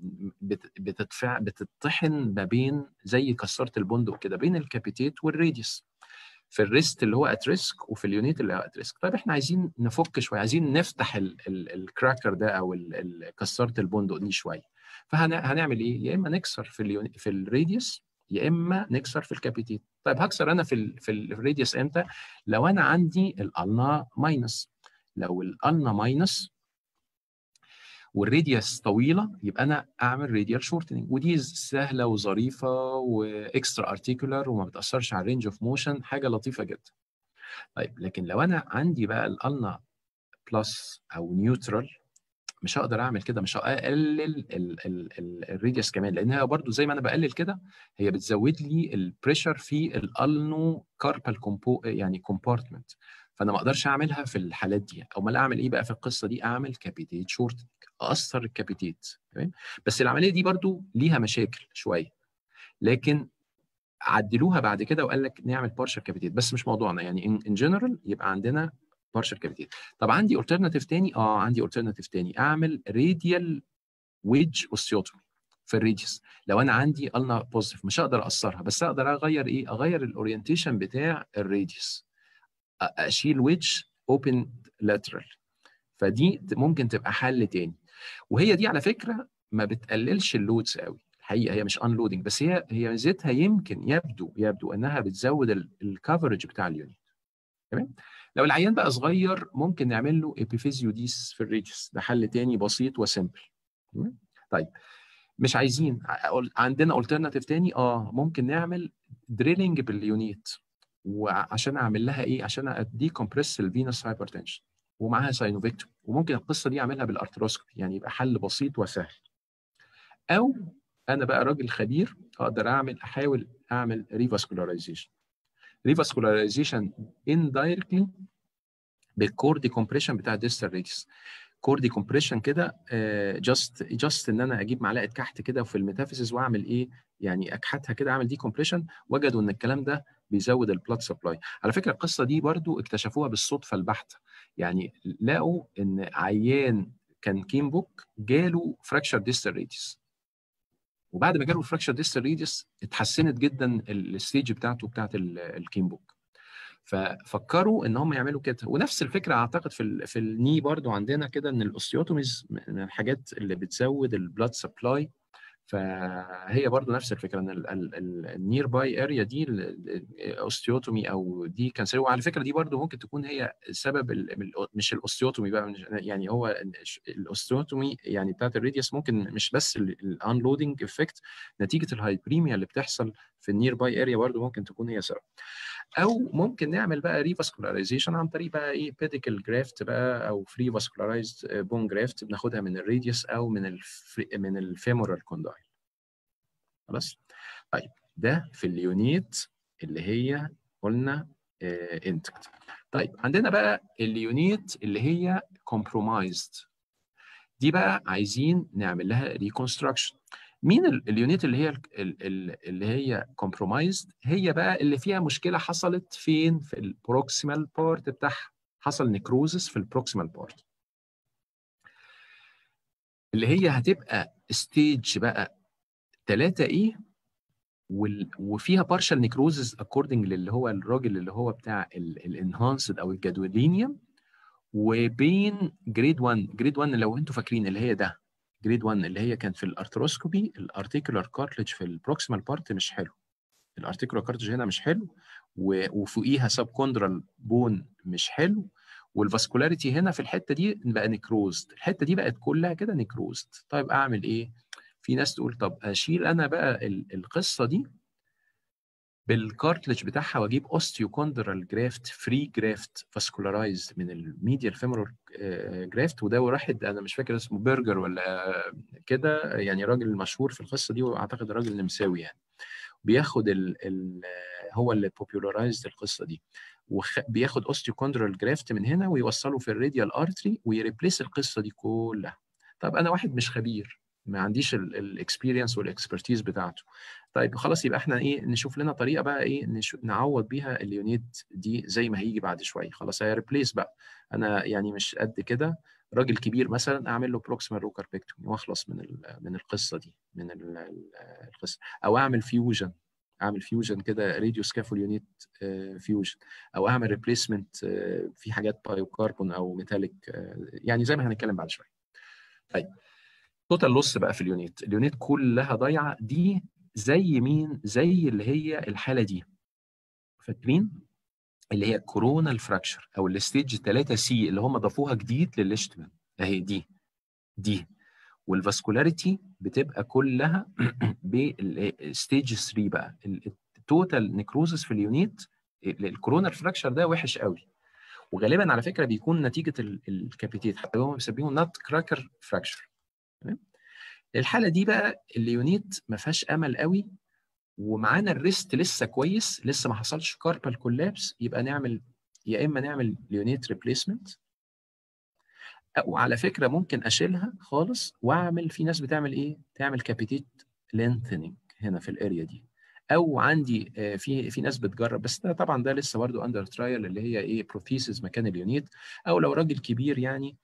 بتدفع بتطحن ما بين زي كسرة البندق كده بين الكابيتيت والراديوس في الريست اللي هو ات ريسك وفي اليونيت اللي هو ات ريسك طيب احنا عايزين نفك شويه عايزين نفتح الكراكر ده او كسرة البندق دي شويه فهنعمل ايه يا اما نكسر في اليوني في الراديوس يا اما نكسر في الكابيتيت طيب هكسر انا في ال في الراديوس امتى لو انا عندي الالنا ماينس لو الالنا ماينس والراديوس طويله يبقى انا اعمل راديال شورتنج ودي سهله وظريفه واكسترا ارتيكولار وما بتاثرش على الرينج اوف موشن حاجه لطيفه جدا طيب لكن لو انا عندي بقى الالنا بلس او نيوترال مش هقدر اعمل كده مش هقلل الراديوس كمان لان هي برضو زي ما انا بقلل كده هي بتزود لي البريشر في الالنو كاربال كومبو يعني كومبارتمنت فانا ما اقدرش اعملها في الحالات دي او ما اعمل ايه بقى في القصه دي اعمل كابيتيت شورتنج اقصر الكابيتيت تمام بس العمليه دي برضو ليها مشاكل شويه لكن عدلوها بعد كده وقال لك نعمل بارشل كابيتيت بس مش موضوعنا يعني ان جنرال يبقى عندنا بارشل كابيتيت طب عندي اولترناتيف تاني اه عندي اولترناتيف تاني اعمل راديال ويدج اوستيوتومي في الريديوس لو انا عندي النا بوزيتيف مش هقدر اقصرها بس اقدر اغير ايه اغير الاورينتيشن بتاع الريديوس اشيل ويدج اوبن لاترال فدي ممكن تبقى حل تاني وهي دي على فكره ما بتقللش اللودز قوي الحقيقه هي مش انلودنج بس هي هي ميزتها يمكن يبدو يبدو انها بتزود الكفرج بتاع اليونت تمام لو العيان بقى صغير ممكن نعمل له ابيفيزيوديس في الريجس ده حل تاني بسيط وسيمبل طيب مش عايزين عندنا الترناتيف تاني اه ممكن نعمل دريلنج باليونيت وعشان اعمل لها ايه عشان ادي كومبريس الفينوس هايبرتنشن ومعاها ساينوفيكتوم وممكن القصه دي اعملها بالارتروسكوبي يعني يبقى حل بسيط وسهل او انا بقى راجل خبير اقدر اعمل احاول اعمل ريفاسكولاريزيشن ريفاسكولاريزيشن اندايركتلي بالكورد كومبريشن بتاع الديستال ريديوس كوردي كومبريشن كده جاست جاست ان انا اجيب معلقه كحت كده في الميتافيزيس واعمل ايه يعني اكحتها كده اعمل دي كومبريشن وجدوا ان الكلام ده بيزود البلاد سبلاي على فكره القصه دي برضو اكتشفوها بالصدفه البحته يعني لقوا ان عيان كان كيم بوك جاله فراكشر ديستال ريديوس وبعد ما جاله الفراكشر ديستال ريديوس اتحسنت جدا الستيج بتاعته بتاعت الكيم بوك ففكروا ان هم يعملوا كده ونفس الفكره اعتقد في ال في الني برضو عندنا كده ان الاوستيوتوميز من الحاجات اللي بتزود البلاد سبلاي فهي برضو نفس الفكره ان النير باي اريا دي الاوستيوتومي او دي كانسر وعلى فكره دي برضو ممكن تكون هي سبب مش الاوستيوتومي بقى يعني هو الاوستيوتومي يعني بتاعت الريديوس ممكن مش بس الانلودنج افكت نتيجه الهايبريميا اللي بتحصل في النير باي اريا برضو ممكن تكون هي سبب او ممكن نعمل بقى ريفاسكولاريزيشن عن طريق بقى ايه بيديكال جرافت بقى او فري فاسكولارايزد بون جرافت بناخدها من الراديوس او من الفري من الفيمورال كوندايل خلاص طيب ده في اليونيت اللي هي قلنا انتكت طيب عندنا بقى اليونيت اللي هي كومبرومايزد دي بقى عايزين نعمل لها ريكونستراكشن مين اليونيت اللي هي اللي هي كومبرومايزد هي بقى اللي فيها مشكله حصلت فين في البروكسيمال بارت بتاعها حصل نيكروزس في البروكسيمال بارت اللي هي هتبقى ستيج بقى 3 ايه وفيها بارشال نيكروزس اكوردنج للي هو الراجل اللي هو بتاع الانهانسد او الجدولينيوم وبين جريد 1 جريد 1 لو انتوا فاكرين اللي هي ده جريد 1 اللي هي كانت في الارتروسكوبي الارتيكولار كارتلج في البروكسيمال بارت مش حلو الارتيكولار كارتلج هنا مش حلو وفوقيها سب كوندرال بون مش حلو والفاسكولاريتي هنا في الحته دي بقى نيكروزد الحته دي بقت كلها كده نيكروزد طيب اعمل ايه في ناس تقول طب اشيل انا بقى القصه دي بالكارتلج بتاعها واجيب اوستيوكوندرال جرافت فري جرافت فاسكولارايزد من الميديال فيمورال جرافت وده واحد انا مش فاكر اسمه برجر ولا كده يعني راجل مشهور في القصه دي واعتقد راجل نمساوي يعني بياخد ال ال هو اللي بوبيولارايزد القصه دي وبياخد اوستيوكوندرال جرافت من هنا ويوصله في الراديال ارتري ويريبليس القصه دي كلها طب انا واحد مش خبير ما عنديش الاكسبيرينس والاكسبرتيز بتاعته طيب خلاص يبقى احنا ايه نشوف لنا طريقه بقى ايه نشو... نعوض بيها اليونيت دي زي ما هيجي بعد شويه خلاص هي ريبليس بقى انا يعني مش قد كده راجل كبير مثلا اعمل له بروكسيمال روكاربكتومي واخلص من من القصه دي من القصه او اعمل فيوجن اعمل فيوجن كده راديو سكافول يونيت فيوجن او اعمل ريبليسمنت في حاجات بايوكاربون او ميتاليك يعني زي ما هنتكلم بعد شويه طيب توتال لوس بقى في اليونيت اليونيت كلها ضايعه دي زي مين زي اللي هي الحاله دي فاكرين اللي هي كورونال فراكشر او الستيج 3 سي اللي هم ضافوها جديد للاشتمان اهي دي دي والفاسكولاريتي بتبقى كلها بالستيج 3 بقى التوتال نيكروزس في اليونيت الكورونال فراكشر ده وحش قوي وغالبا على فكره بيكون نتيجه الكابيتيت حتى هم بيسميهم نات كراكر فراكشر الحاله دي بقى اليونيت ما فيهاش امل قوي ومعانا الريست لسه كويس لسه ما حصلش كاربال كولابس يبقى نعمل يا اما نعمل ليونيت ريبليسمنت او على فكره ممكن اشيلها خالص واعمل في ناس بتعمل ايه تعمل كابيتيت لينثنينج هنا في الاريا دي او عندي في في ناس بتجرب بس ده طبعا ده لسه برضه اندر ترايل اللي هي ايه بروثيسز مكان اليونيت او لو راجل كبير يعني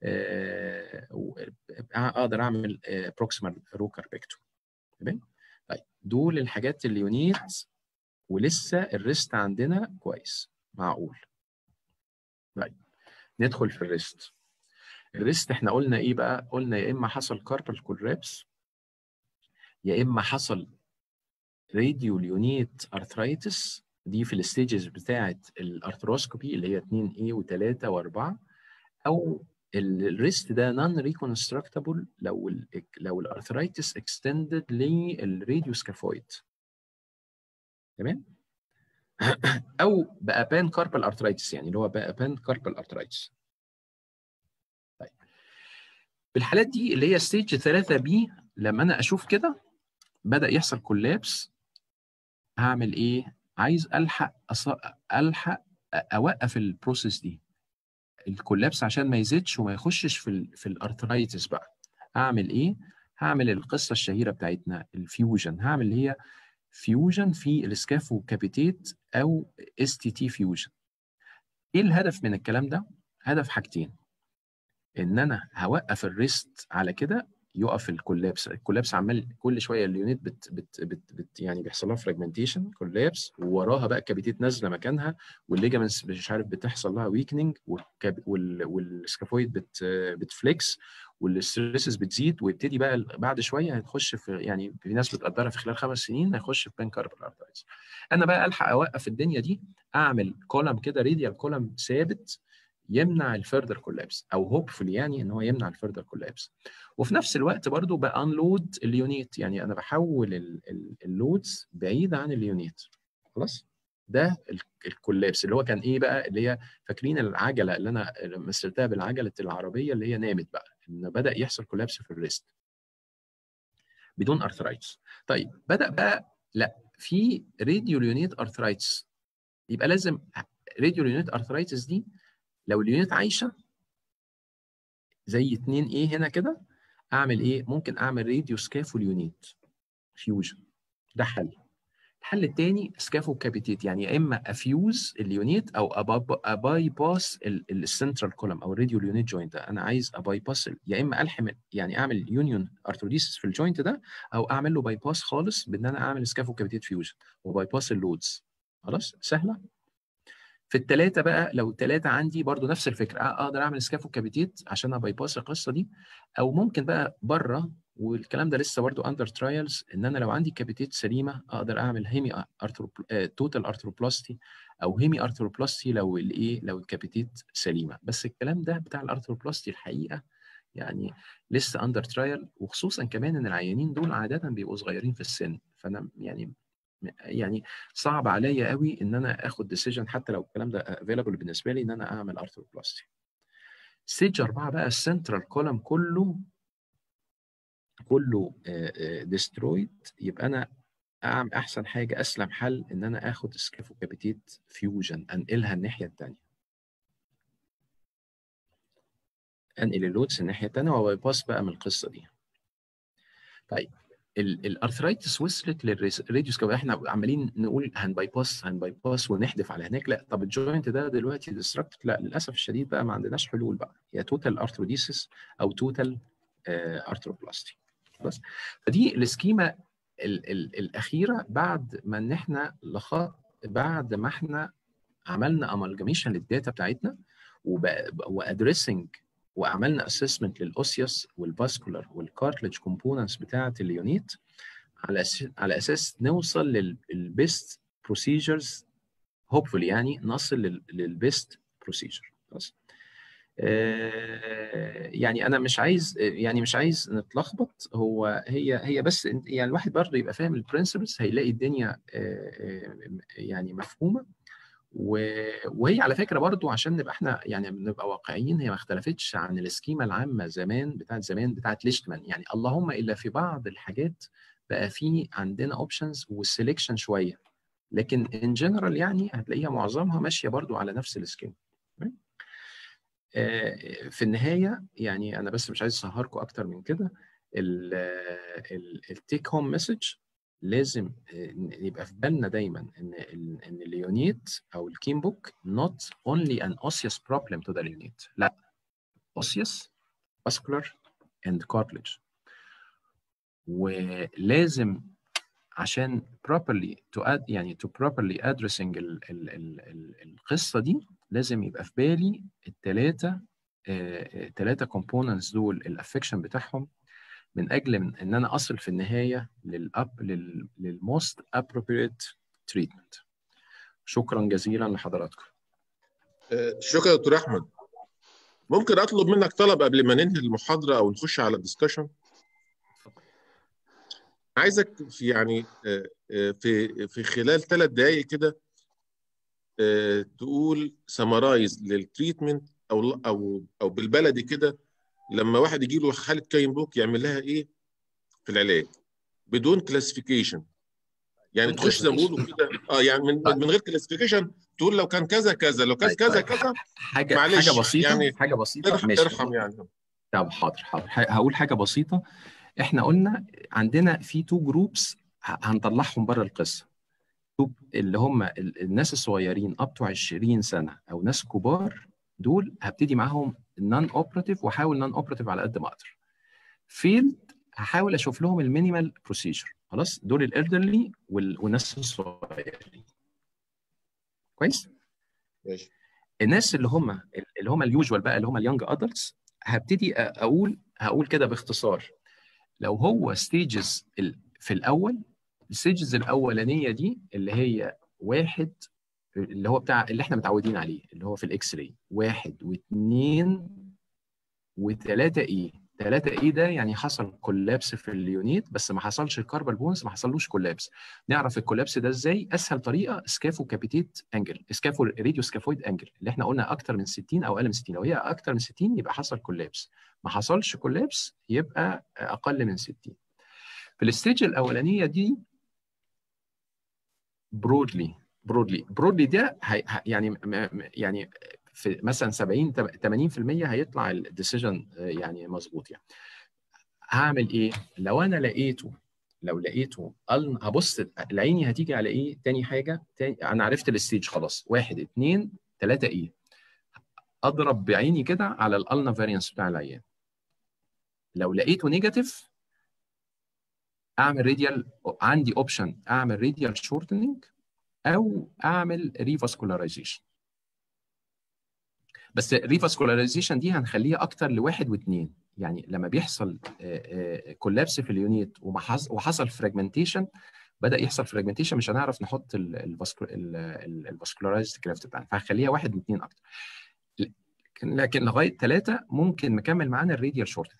اقدر اعمل بروكسيمال روكاربكتوم تمام طيب دول الحاجات اليونيت ولسه الريست عندنا كويس معقول طيب ندخل في الريست الريست احنا قلنا ايه بقى قلنا يا اما حصل كاربال كولابس يا اما حصل راديو ليونيت ارثرايتس دي في الستيجز بتاعه الارثروسكوبي اللي هي 2 a و3 و4 او الريست ده نون ريكونستراكتابل لو ال لو الارثرايتس اكستندد للراديو سكافويد تمام او بقى بان كاربال ارثرايتس يعني اللي هو بقى بان كاربال ارثرايتس طيب في الحالات دي اللي هي ستيج 3 بي لما انا اشوف كده بدا يحصل كولابس هعمل ايه عايز الحق أص... الحق اوقف البروسيس دي الكولابس عشان ما يزيدش وما يخشش في ال في الارثرايتس بقى هعمل ايه هعمل القصه الشهيره بتاعتنا الفيوجن هعمل اللي هي فيوجن في السكافو كابيتيت او اس تي تي فيوجن ايه الهدف من الكلام ده هدف حاجتين ان انا هوقف الريست على كده يقف الكولابس الكولابس عمال كل شويه اليونت بت بت بت, بت يعني بيحصل لها فراجمنتيشن كولابس ووراها بقى الكابيتيت نازله مكانها والليجامنتس مش عارف بتحصل لها ويكننج والسكافويد بت بتفليكس والستريسز بتزيد ويبتدي بقى بعد شويه هتخش في يعني في ناس بتقدرها في خلال خمس سنين هيخش في بين كاربال ارترايتس انا بقى الحق اوقف الدنيا دي اعمل كولم كده راديال كولم ثابت يمنع الفيردر كولابس او هوبفully يعني ان هو يمنع الفيردر كولابس وفي نفس الوقت برضو بانلود اليونيت يعني انا بحول اللودز بعيد عن اليونيت خلاص ده الكولابس اللي هو كان ايه بقى اللي هي فاكرين العجله اللي انا مثلتها بالعجله العربيه اللي هي نامت بقى ان بدا يحصل كولابس في الريست بدون ارثرايتس طيب بدا بقى لا في راديو ليونيت ارثرايتس يبقى لازم راديو ليونيت ارثرايتس دي لو اليونيت عايشه زي 2 ايه هنا كده اعمل ايه ممكن اعمل راديو سكافول يونيت فيوجن ده حل الحل الثاني سكافو كابيتيت يعني يا اما افيوز اليونيت او اباي باس السنترال كولم او الراديو يونيت جوينت انا عايز اباي باس يا اما الحم يعني اعمل يونيون ارثروديسيس في الجوينت ده او اعمل له باي باس خالص بان انا اعمل سكافو كابيتيت فيوجن وباي باس اللودز خلاص سهله في الثلاثه بقى لو الثلاثه عندي برضو نفس الفكره اقدر اعمل سكافو كابيتيت عشان اباي باس القصه دي او ممكن بقى بره والكلام ده لسه برضه اندر ترايلز ان انا لو عندي كابيتيت سليمه اقدر اعمل هيمي توتال ارثروبلاستي او هيمي ارثروبلاستي لو الايه لو الكابيتيت سليمه بس الكلام ده بتاع الارثروبلاستي الحقيقه يعني لسه اندر ترايل وخصوصا كمان ان العيانين دول عاده بيبقوا صغيرين في السن فانا يعني يعني صعب عليا قوي ان انا اخد ديسيجن حتى لو الكلام ده افيلابل بالنسبه لي ان انا اعمل ارثروبلاستي ستيج 4 بقى السنترال كولم كله كله ديسترويد يبقى انا اعمل احسن حاجه اسلم حل ان انا اخد سكافوكابيتيت فيوجن انقلها الناحيه الثانيه انقل اللودز الناحيه الثانيه وبايباس بقى من القصه دي طيب الارثرايتس وصلت للراديوس كو احنا عمالين نقول هنبايباس هنبايباس ونحدف على هناك لا طب الجوينت ده دلوقتي ديستركتد لا للاسف الشديد بقى ما عندناش حلول بقى يا توتال ارثروديسيس او توتال ارثروبلاستي بس فدي السكيما ال ال الاخيره بعد ما ان احنا لخط بعد ما احنا عملنا امالجاميشن للداتا بتاعتنا وادريسنج وعملنا اسسمنت للاوسيوس والفاسكولار والكارتلج كومبوننتس بتاعه اليونيت على أس... على اساس نوصل للبيست بروسيجرز هوبفully يعني نصل للبيست بروسيجر بس آه يعني انا مش عايز يعني مش عايز نتلخبط هو هي هي بس يعني الواحد برضه يبقى فاهم البرنسبلز هيلاقي الدنيا آه يعني مفهومه وهي على فكره برضو عشان نبقى احنا يعني نبقى واقعيين هي ما اختلفتش عن السكيما العامه زمان بتاعت زمان بتاعت ليشتمان يعني اللهم الا في بعض الحاجات بقى في عندنا اوبشنز والسلكشن شويه لكن ان جنرال يعني هتلاقيها معظمها ماشيه برضو على نفس السكيما في النهايه يعني انا بس مش عايز اسهركم اكتر من كده التيك هوم مسج لازم يبقى في بالنا دايما ان ان اليونيت او الكيم بوك not only an osseous problem to the unit لا osseous vascular and cartilage ولازم عشان properly to add يعني to properly addressing ال ال ال ال القصه دي لازم يبقى في بالي الثلاثه الثلاثه components دول الافكشن بتاعهم من اجل من ان انا اصل في النهايه للاب للموست ابروبريت تريتمنت شكرا جزيلا لحضراتكم شكرا يا دكتور احمد ممكن اطلب منك طلب قبل ما ننهي المحاضره او نخش على الدسكشن عايزك في يعني في في خلال ثلاث دقائق كده تقول سمرايز للتريتمنت او او او بالبلدي كده لما واحد يجي له حاله كاين بوك يعمل لها ايه في العلاج بدون كلاسيفيكيشن يعني تخش زي ما بيقولوا كده اه يعني من, من غير كلاسيفيكيشن تقول لو كان كذا كذا لو كان كذا كذا حاجه معلش حاجه بسيطه يعني حاجه بسيطه ارحم, ماشي. ارحم يعني طب حاضر حاضر هقول حاجه بسيطه احنا قلنا عندنا في تو جروبس هنطلعهم بره القصه اللي هم الناس الصغيرين اب تو 20 سنه او ناس كبار دول هبتدي معاهم نون اوبراتيف واحاول نون اوبراتيف على قد ما اقدر فيلد هحاول اشوف لهم المينيمال بروسيجر خلاص دول الالدرلي والناس الصغيرين كويس ماشي الناس اللي هم اللي هم اليوجوال بقى اللي هم اليونج ادلتس هبتدي اقول هقول كده باختصار لو هو ستيجز في الاول الستيجز الاولانيه دي اللي هي واحد اللي هو بتاع اللي احنا متعودين عليه اللي هو في الاكس راي واحد واثنين وثلاثه ايه ثلاثة ايه ده يعني حصل كولابس في اليونيت بس ما حصلش الكاربال بونز ما حصلوش كولابس نعرف الكولابس ده ازاي اسهل طريقه سكافو كابيتيت انجل سكافو راديو سكافويد انجل اللي احنا قلنا اكتر من 60 او اقل من 60 لو هي اكتر من 60 يبقى حصل كولابس ما حصلش كولابس يبقى اقل من 60 في الستيج الاولانيه دي برودلي برودلي برودلي ده هي يعني يعني في مثلا 70 80% هيطلع الديسيجن يعني مظبوط يعني هعمل ايه لو انا لقيته لو لقيته هبص العيني هتيجي على ايه تاني حاجه تاني انا عرفت الستيج خلاص واحد اثنين ثلاثه ايه اضرب بعيني كده على الالنا فاريانس بتاع العيان لو لقيته نيجاتيف اعمل راديال عندي اوبشن اعمل راديال شورتنج او اعمل ريفاسكولاريزيشن بس الريفاسكولاريزيشن دي هنخليها اكتر لواحد واثنين يعني لما بيحصل كولابس في اليونيت وحصل فراجمنتيشن بدا يحصل فراجمنتيشن مش هنعرف نحط الفاسكولارايزد كرافت بتاعنا فهخليها واحد واثنين اكتر لكن لغايه ثلاثه ممكن مكمل معانا الراديال شورتنج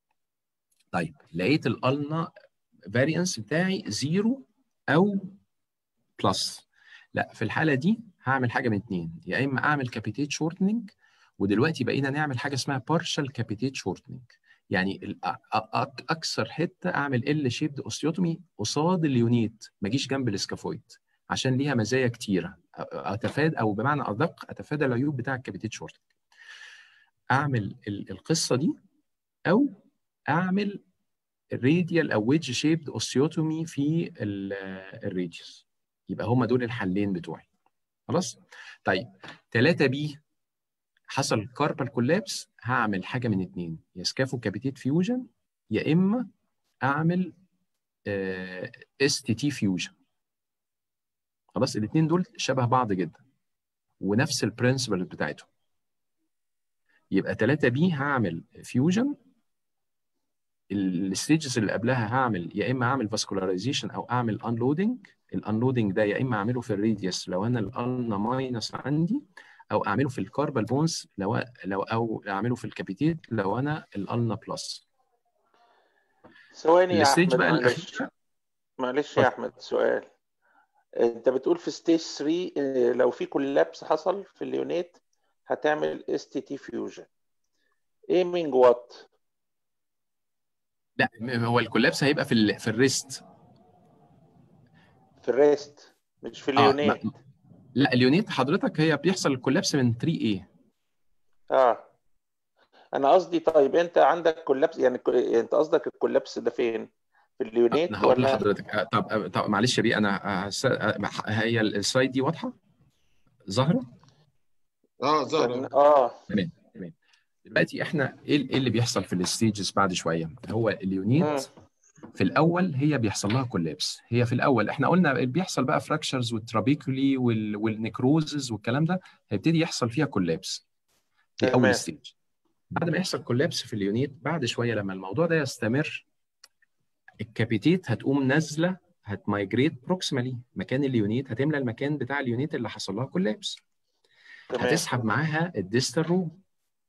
طيب لقيت الالنا فاريانس بتاعي زيرو او بلس لا في الحاله دي هعمل حاجه من اتنين يا اما اعمل كابيتيت شورتنج ودلوقتي بقينا نعمل حاجه اسمها بارشال كابيتيت شورتنج يعني ال- أ- أ- اكثر حته اعمل ال شيبد اوستيوتومي قصاد اليونيت ما اجيش جنب الاسكافويد عشان ليها مزايا كتيره أ- اتفادى او بمعنى ادق اتفادى العيوب بتاع الكابيتيت شورتنج اعمل ال- القصه دي او اعمل راديال او ويدج شيبد اوستيوتومي في الراديوس يبقى هما دول الحلين بتوعي خلاص طيب 3 بي حصل كاربال كولابس هعمل حاجه من اتنين يا سكافو كابيتيت فيوجن يا اما اعمل اس تي تي فيوجن خلاص الاثنين دول شبه بعض جدا ونفس البرنسبل بتاعتهم يبقى 3 بي هعمل فيوجن الستيجز اللي قبلها هعمل يا اما اعمل فاسكولاريزيشن او اعمل انلودنج الانلودنج ده يا اما اعمله في الراديوس لو انا الالنا ماينس عندي او اعمله في الكاربال بونز لو لو او اعمله في الكابيتيت لو انا الالنا بلس ثواني يا الستيج احمد بقى معلش الاخيره معلش يا احمد سؤال انت بتقول في ستيج 3 اه، لو في كولابس حصل في اليونيت هتعمل اس تي تي فيوجن ايمينج وات لا م- هو الكولابس هيبقى في ال في الريست في الريست مش في اه ما اليونيت لا اليونيت حضرتك هي بيحصل الكولابس من 3 a اه انا قصدي طيب انت عندك كولابس يعني ك- انت قصدك الكولابس ده فين في اليونيت انا هقول ولا لحضرتك آه، طب آه، طب معلش يا بيه انا هس- آه، هي السلايد دي واضحه ظاهره اه كان ظهر اه تمام تمام دلوقتي احنا ايه إيه اللي بيحصل في الستيجز بعد شويه هو مم. اليونيت في الاول هي بيحصل لها كولابس هي في الاول احنا قلنا بيحصل بقى فراكشرز والترابيكولي وال- والنيكروزز والكلام ده هيبتدي يحصل فيها كولابس دي اول تمام ستيج بعد ما يحصل كولابس في اليونيت بعد شويه لما الموضوع ده يستمر الكابيتيت هتقوم نازله هتمايجريت بروكسيمالي مكان اليونيت هتملى المكان بتاع اليونيت اللي حصل لها كولابس تمام هتسحب معاها الديستال روم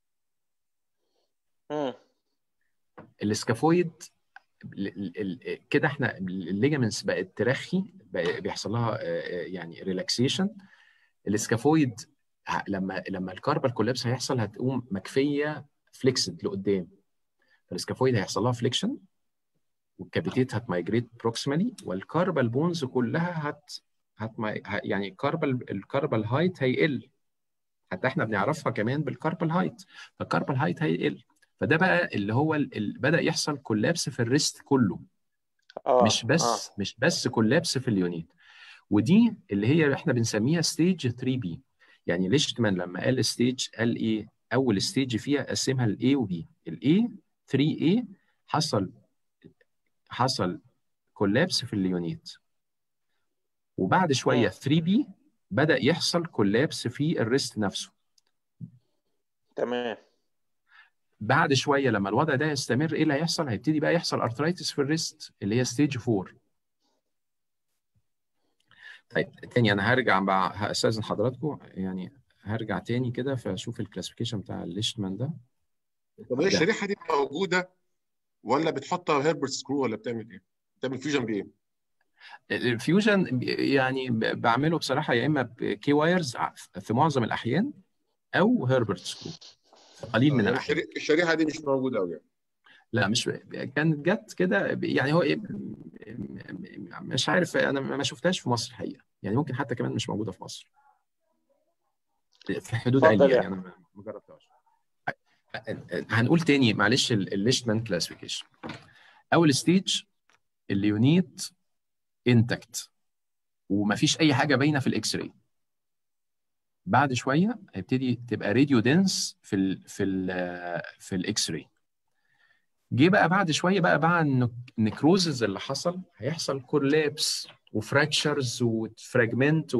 مم. الاسكافويد ال- ال- ال- كده احنا الليجامنتس بقت ترخي بقى بيحصل لها آه، آه، يعني ريلاكسيشن الاسكافويد ه- لما لما الكاربال كولابس هيحصل هتقوم مكفيه فليكسد لقدام فالاسكافويد هيحصل لها فليكشن والكابيتيت هتمايجريت بروكسيمالي والكاربال بونز كلها هت هت يعني الكاربال الكاربال هايت هيقل حتى احنا بنعرفها كمان بالكاربال هايت فالكاربال هايت هيقل فده بقى اللي هو ال- ال- بدأ يحصل كولابس في الريست كله اه مش اه بس مش بس كولابس في اليونيت ودي اللي هي احنا بنسميها ستيج 3 بي يعني ليشتمان لما قال ستيج قال ايه اول ستيج فيها قسمها لاي وبي الاي 3 a حصل حصل كولابس في اليونيت وبعد شويه مم. 3 بي بدأ يحصل كولابس في الريست نفسه تمام بعد شويه لما الوضع ده يستمر ايه اللي هيحصل؟ هيبتدي بقى يحصل ارثرايتس في الريست اللي هي ستيج 4 طيب تاني انا هرجع بقى هستاذن حضراتكم يعني هرجع تاني كده فاشوف الكلاسيفيكيشن بتاع الليشتمان ده طب هي ده. الشريحه دي موجوده ولا بتحطها هيربرت سكرو ولا بتعمل ايه؟ بتعمل فيوجن بايه؟ الفيوجن يعني ب- بعمله بصراحه يا اما بكي وايرز في معظم الاحيان او هيربرت سكرو قليل من يعني الاحيان الشري- الشريحه دي مش موجوده قوي يعني لا مش كانت جت كده يعني هو إيه مش عارف انا ما شفتهاش في مصر الحقيقه يعني ممكن حتى كمان مش موجوده في مصر في حدود اتفضل علميه يا يعني انا ما ما جربتهاش هنقول تاني معلش الليشتمان كلاسيفيكيشن اول ستيج اليونيت انتكت ومفيش اي حاجه باينه في الاكس راي بعد شويه هيبتدي تبقى راديو دنس في ال في ال في الاكس راي جه بقى بعد شويه بقى مع النكروزز اللي حصل هيحصل كولابس وفراكشرز وفراجمنت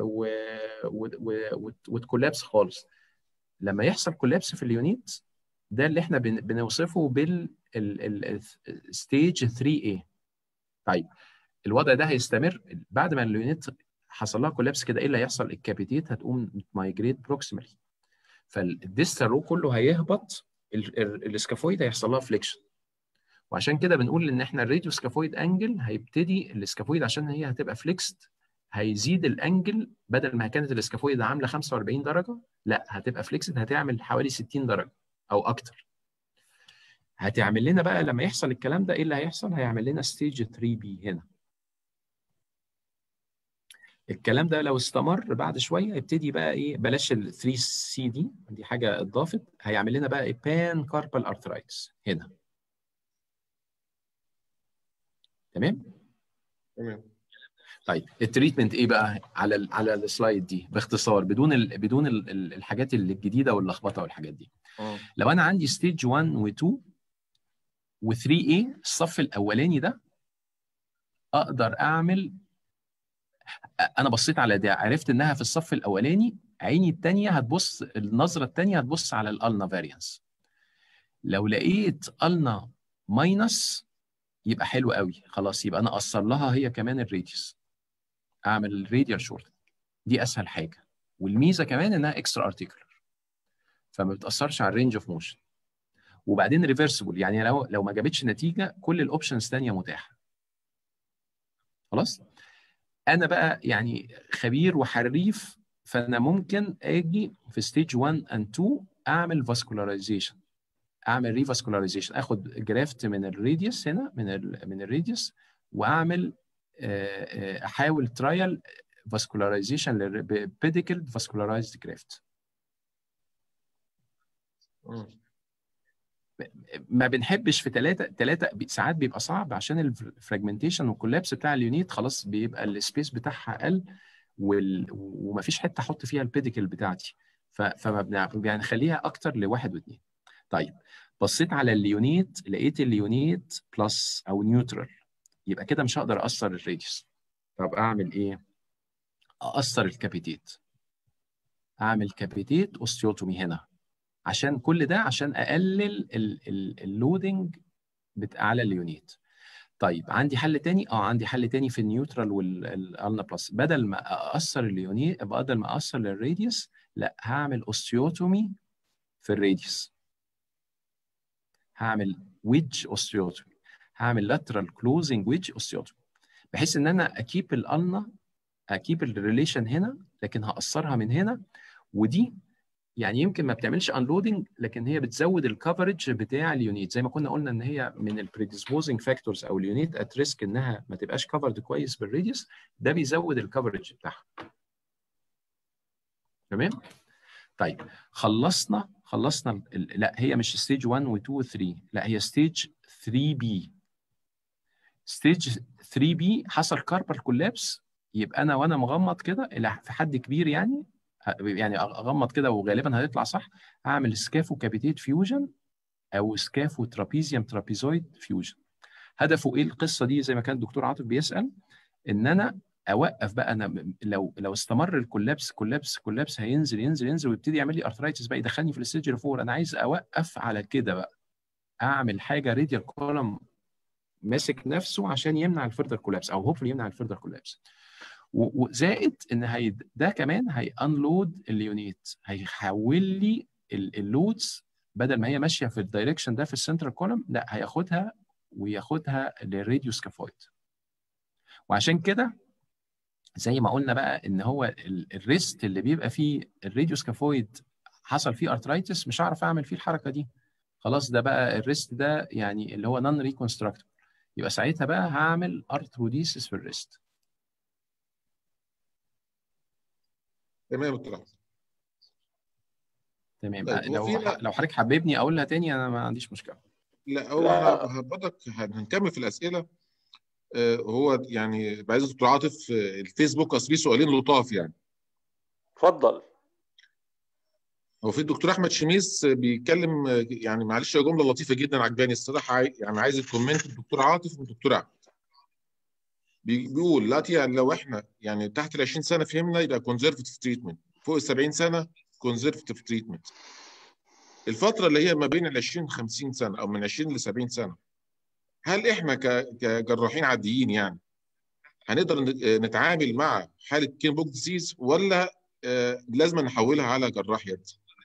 وتكولابس خالص لما يحصل كولابس في اليونيت ده اللي احنا بن- بنوصفه بالستيج 3A طيب الوضع ده هيستمر بعد ما اليونيت حصل لها كولابس كده ايه اللي هيحصل الكابيتيت هتقوم مايجريت بروكسيمالي فالديستال رو كله هيهبط ال- ال- الاسكافويد هيحصل لها فليكشن وعشان كده بنقول ان احنا الراديو سكافويد انجل هيبتدي الاسكافويد عشان هي هتبقى فليكست هيزيد الانجل بدل ما كانت الاسكافويد عامله 45 درجه لا هتبقى فليكسد هتعمل حوالي 60 درجه او اكتر هتعمل لنا بقى لما يحصل الكلام ده ايه اللي هيحصل هيعمل لنا ستيج 3 بي هنا الكلام ده لو استمر بعد شويه يبتدي بقى ايه بلاش ال 3 سي دي دي حاجه اضافت هيعمل لنا بقى بان كاربال ارثرايتس هنا تمام تمام طيب التريتمنت ايه بقى على ال على السلايد دي باختصار بدون ال بدون ال الحاجات اللي الجديده واللخبطه والحاجات دي اه لو انا عندي ستيج 1 و2 و3A الصف الاولاني ده اقدر اعمل انا بصيت على ده عرفت انها في الصف الاولاني عيني الثانيه هتبص النظره الثانيه هتبص على الالنا فاريانس لو لقيت النا ماينس يبقى حلو قوي خلاص يبقى انا اقصر لها هي كمان الراديوس اعمل الراديال شورت دي اسهل حاجه والميزه كمان انها اكسترا ارتيكولر فما بتاثرش على الرينج اوف موشن وبعدين ريفرسبل يعني لو لو ما جابتش نتيجه كل الاوبشنز ثانيه متاحه خلاص انا بقى يعني خبير وحريف فانا ممكن اجي في ستيج 1 اند 2 اعمل فاسكولاريزيشن اعمل ريفاسكولاريزيشن اخد جرافت من الراديوس هنا من ال من الراديوس واعمل احاول ترايل فاسكولاريزيشن بيديكل فاسكولارايزد جرافت ما بنحبش في ثلاثة ثلاثة ساعات بيبقى صعب عشان الفراجمنتيشن والكولابس بتاع اليونيت خلاص بيبقى السبيس بتاعها قل وال... ومفيش حته احط فيها البيديكل بتاعتي ف... فما بنعرف يعني نخليها اكتر لواحد واثنين. طيب بصيت على اليونيت لقيت اليونيت بلس او نيوترال يبقى كده مش هقدر اقصر الراديوس. طب اعمل ايه؟ اقصر الكابيتيت. اعمل كابيتيت اوستيوتومي هنا عشان كل ده عشان اقلل اللودنج على اليونيت طيب عندي حل تاني اه عندي حل تاني في النيوترال والالنا بلس بدل ما اقصر اليونيت بدل ما اقصر للراديوس لا هعمل اوستيوتومي في الراديوس هعمل ويدج اوستيوتومي هعمل لاترال كلوزنج ويدج اوستيوتومي بحيث ان انا اكيب الالنا اكيب الريليشن هنا لكن هقصرها من هنا ودي يعني يمكن ما بتعملش انلودنج لكن هي بتزود الكفرج بتاع اليونيت زي ما كنا قلنا ان هي من البريديسبوزنج فاكتورز او اليونيت ات ريسك انها ما تبقاش كفرد كويس بالراديوس ده بيزود الكفرج بتاعها تمام طيب خلصنا خلصنا لا هي مش ستيج 1 و 2 و 3 لا هي ستيج 3 بي ستيج 3 بي حصل كاربال كولابس يبقى انا وانا مغمض كده الى في حد كبير يعني يعني اغمض كده وغالبا هيطلع صح هعمل سكافو كابيتيت فيوجن او سكافو ترابيزيوم ترابيزويد فيوجن هدفه ايه القصه دي زي ما كان الدكتور عاطف بيسال ان انا اوقف بقى انا لو لو استمر الكولابس كولابس كولابس هينزل ينزل ينزل ويبتدي يعمل لي ارثرايتس بقى يدخلني في الستيج 4 انا عايز اوقف على كده بقى اعمل حاجه راديال كولم ماسك نفسه عشان يمنع الفردر كولابس او هوبفلي يمنع الفردر كولابس وزائد ان هي ده كمان هي انلود اليونيت هيحول لي اللودز بدل ما هي ماشيه في الدايركشن ده في السنترال كولم لا هياخدها وياخدها للراديو سكافويد وعشان كده زي ما قلنا بقى ان هو الريست اللي بيبقى فيه الراديو سكافويد حصل فيه ارترايتس مش هعرف اعمل فيه الحركه دي خلاص ده بقى الريست ده يعني اللي هو نون ريكونستراكتبل يبقى ساعتها بقى هعمل ارثروديسيس في الريست تمام دكتور احمد تمام طيب، لو وفي بقى- لو حضرتك حببني اقولها تاني انا ما عنديش مشكله لا هو لا. انا هبطك هنكمل في الاسئله آه، هو يعني بعد دكتور عاطف آه، الفيسبوك اصل ليه سؤالين لطاف يعني اتفضل هو في الدكتور احمد شميس آه، بيتكلم آه، يعني معلش هي جمله لطيفه جدا عجباني الصراحه عاي- يعني عايز الكومنت الدكتور عاطف والدكتور احمد بي- بيقول دلوقتي يعني لو احنا يعني تحت ال 20 سنه فهمنا يبقى كونزرفتيف تريتمنت فوق ال 70 سنه كونزرفتيف تريتمنت الفتره اللي هي ما بين ال 20 و 50 سنه او من 20 ل 70 سنه هل احنا ك- كجراحين عاديين يعني هنقدر ن- نتعامل مع حاله كين بوك ديزيز ولا آه، لازم نحولها على جراح يد؟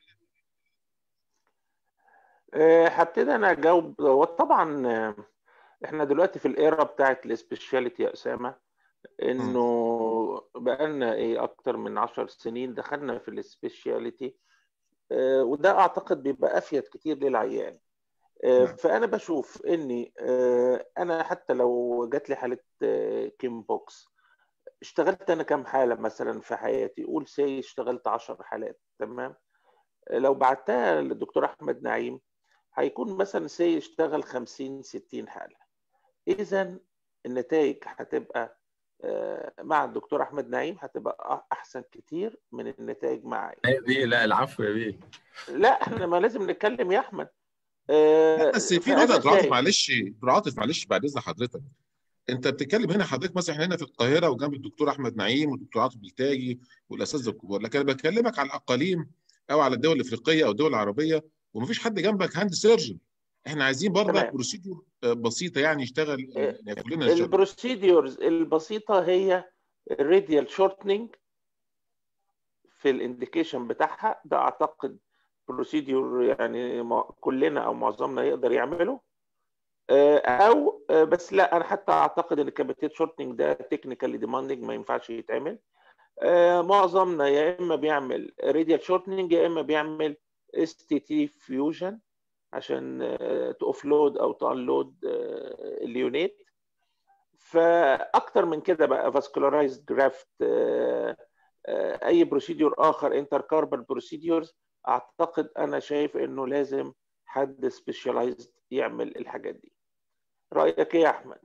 آه، هبتدي انا اجاوب وطبعا آه، احنا دلوقتي في الايرا بتاعت السبيشاليتي يا اسامه انه بقالنا ايه اكتر من عشر سنين دخلنا في السبيشاليتي آه، وده اعتقد بيبقى افيد كتير للعيان آه، نعم. فانا بشوف اني آه، انا حتى لو جات لي حاله آه، كيم بوكس اشتغلت انا كام حاله مثلا في حياتي قول سي اشتغلت 10 حالات تمام لو بعتها للدكتور احمد نعيم هيكون مثلا سي اشتغل 50 60 حاله اذا النتائج هتبقى آه، مع الدكتور احمد نعيم هتبقى احسن كتير من النتائج معايا يا بيه لا العفو يا بيه لا احنا ما لازم نتكلم يا احمد آه، لا بس في فأنا نقطه دكتور عاطف شايف- معلش دكتور عاطف معلش بعد اذن حضرتك انت بتتكلم هنا حضرتك مثلا احنا هنا في القاهره وجنب الدكتور احمد نعيم والدكتور عاطف بلتاجي والاساتذه الكبار لكن انا بكلمك على الاقاليم او على الدول الافريقيه او الدول العربيه ومفيش حد جنبك هاند سيرجن احنا عايزين برضك تمام. بروسيدور بسيطه يعني يشتغل آه، يعني كلنا نشتغل البروسيديورز البسيطه هي الراديال شورتنينج في الانديكيشن بتاعها ده اعتقد بروسيديور يعني مع- كلنا او معظمنا يقدر يعمله آه، او آه، بس لا انا حتى اعتقد ان الكابيتيت شورتنينج ده تكنيكالي ديماندنج ما ينفعش يتعمل آه، معظمنا يا اما بيعمل راديال شورتنينج يا اما بيعمل اس تي تي فيوجن عشان تأوفلود او تانلود اليونيت فاكتر من كده بقى فاسكولارايزد جرافت اي بروسيدور اخر انتر كاربال بروسيدورز اعتقد انا شايف انه لازم حد سبيشاليزد يعمل الحاجات دي رايك ايه يا احمد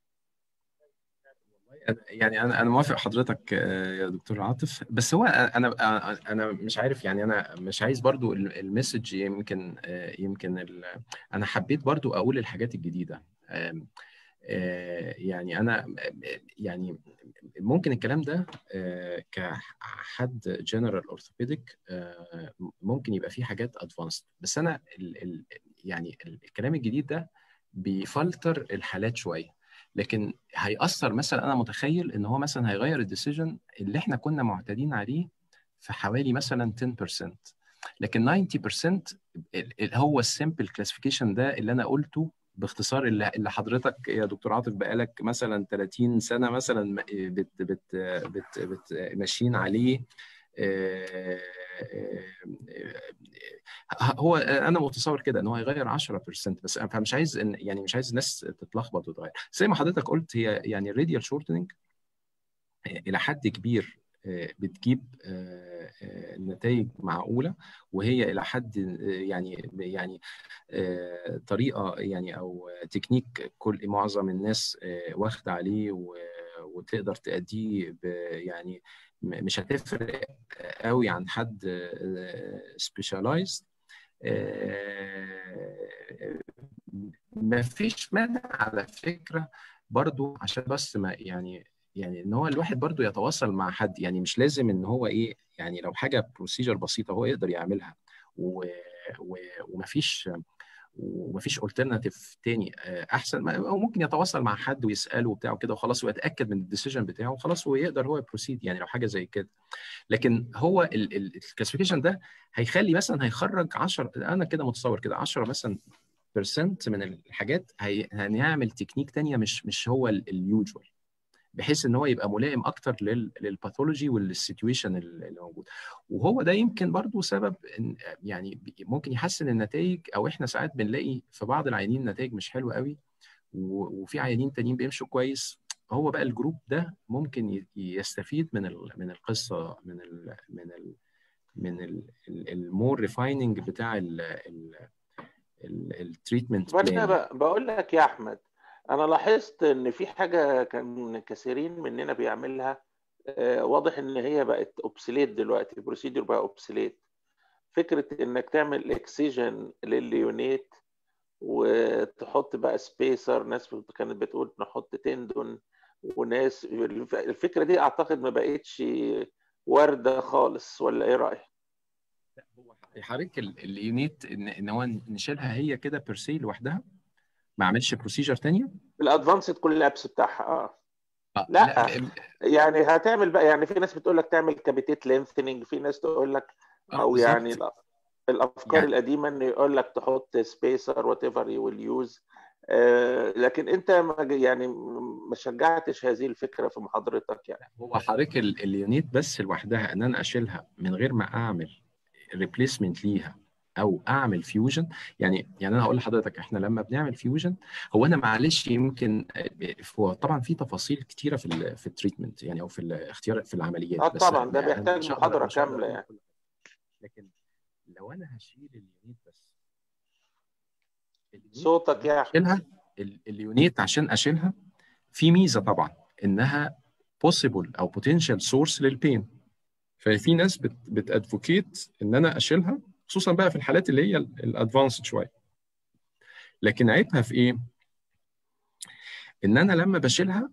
يعني انا انا موافق حضرتك آه، يا دكتور عاطف بس هو انا انا مش عارف يعني انا مش عايز برضو ال- المسج يمكن آه، يمكن ال- انا حبيت برضو اقول الحاجات الجديده آم، آه، يعني انا يعني ممكن الكلام ده آه، كحد جنرال اورثوبيديك ممكن يبقى فيه حاجات ادفانسد بس انا ال ال يعني الكلام الجديد ده بيفلتر الحالات شويه لكن هيأثر مثلا انا متخيل ان هو مثلا هيغير الديسيجن اللي احنا كنا معتادين عليه في حوالي مثلا 10% لكن 90% ال- ال- هو السيمبل كلاسيفيكيشن ده اللي انا قلته باختصار اللي اللي حضرتك يا دكتور عاطف بقالك مثلا 30 سنه مثلا بت بت بت بت ماشيين عليه آه، آه، هو انا متصور كده ان هو هيغير 10% بس انا مش عايز إن يعني مش عايز الناس تتلخبط وتغير زي ما حضرتك قلت هي يعني الراديال شورتنج الى حد كبير آه، بتجيب آه، آه، نتائج معقوله وهي الى حد آه، يعني يعني آه، طريقه يعني او تكنيك كل معظم الناس آه، واخده عليه و- وتقدر تأديه ب- يعني م- مش هتفرق قوي عن حد سبيشالايزد ما فيش مانع على فكره برضو عشان بس ما يعني يعني ان هو الواحد برضو يتواصل مع حد يعني مش لازم ان هو ايه يعني لو حاجه بروسيجر بسيطه هو يقدر يعملها و... و... ومفيش ومفيش الترناتيف تاني آه، احسن ما- او ممكن يتواصل مع حد ويساله وبتاع وكده وخلاص ويتاكد من الديسيجن بتاعه وخلاص ويقدر هو يبروسيد يعني لو حاجه زي كده لكن هو الكلاسيفيكيشن ده هيخلي مثلا هيخرج 10 انا كده متصور كده 10 مثلا برسنت من الحاجات هي- هنعمل تكنيك تانية مش مش هو اليوجوال بحيث ان هو يبقى ملائم اكتر لل- للباثولوجي والسيتويشن اللي موجود وهو ده يمكن برضو سبب إن يعني بي- ممكن يحسن النتائج او احنا ساعات بنلاقي في بعض العيانين نتائج مش حلوه قوي و- وفي عيانين تانيين بيمشوا كويس هو بقى الجروب ده ممكن ي- يستفيد من ال- من القصه من ال من ال من المور ريفايننج بتاع التريتمنت طب انا بلان ب- بقول لك يا احمد انا لاحظت ان في حاجه كان كثيرين مننا بيعملها آه، واضح ان هي بقت اوبسليت دلوقتي البروسيدور بقى اوبسليت فكره انك تعمل اكسجن لليونيت وتحط بقى سبيسر ناس كانت بتقول نحط تندون وناس الف- الفكره دي اعتقد ما بقتش وارده خالص ولا ايه رايك؟ حضرتك ال- اليونيت ان ان هو نشيلها هي كده بيرسي لوحدها ما اعملش بروسيجر تانية الادفانسد كولابس بتاعها اه آه، لا. ال- يعني هتعمل بقى يعني في ناس بتقول لك تعمل كابيتيت لينثنينج في ناس تقول لك آه، او بالظبط. يعني ال- الافكار يعني- القديمه ان يقول لك تحط سبيسر وات ايفر يو ويل يوز آه، لكن انت ما ج- يعني ما شجعتش هذه الفكره في محاضرتك يعني هو حضرتك ال- اليونيت بس لوحدها ان انا اشيلها من غير ما اعمل ريبليسمنت ليها او اعمل فيوجن يعني يعني انا هقول لحضرتك احنا لما بنعمل فيوجن هو انا معلش يمكن هو طبعا في تفاصيل كتيره في ال في التريتمنت يعني او في الاختيار في العمليات اه بس طبعا ده أنا بيحتاج مش هقدر- محاضره مش هقدر كامله أقول يعني كل حاجة. لكن لو انا هشيل اليونيت بس اليونيت صوتك يا احمد اشيلها ال- اليونيت عشان اشيلها في ميزه طبعا انها possible او potential source للبين ففي ناس بت بتادفوكيت ان انا اشيلها خصوصا بقى في الحالات اللي هي الادفانسد شويه لكن عيبها في ايه؟ ان انا لما بشيلها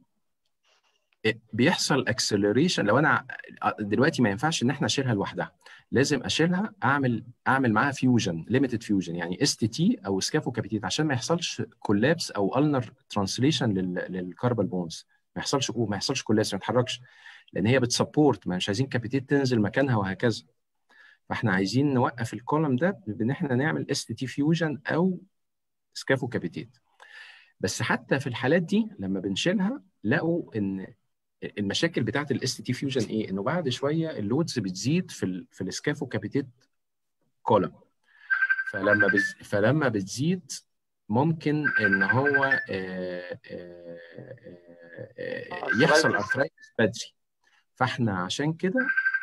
بيحصل اكسلريشن لو انا دلوقتي ما ينفعش ان احنا اشيلها لوحدها لازم اشيلها اعمل اعمل معاها فيوجن ليميتد فيوجن يعني اس تي تي او سكافو كابيتيت عشان ما يحصلش كولابس او النر ترانسليشن للكاربال بونز ما يحصلش ما يحصلش كولابس ما يتحركش لان هي بتسبورت ما مش عايزين كابيتيت تنزل مكانها وهكذا فاحنا عايزين نوقف الكولم ده بان احنا نعمل اس تي فيوجن او سكافو كابيتيت بس حتى في الحالات دي لما بنشيلها لقوا ان المشاكل بتاعت الاس تي فيوجن ايه؟ انه بعد شويه اللودز بتزيد في ال في السكافو كابيتيت كولم فلما بز فلما بتزيد ممكن ان هو آه، آه، آه، آه، يحصل ارثرايتس بدري فاحنا عشان كده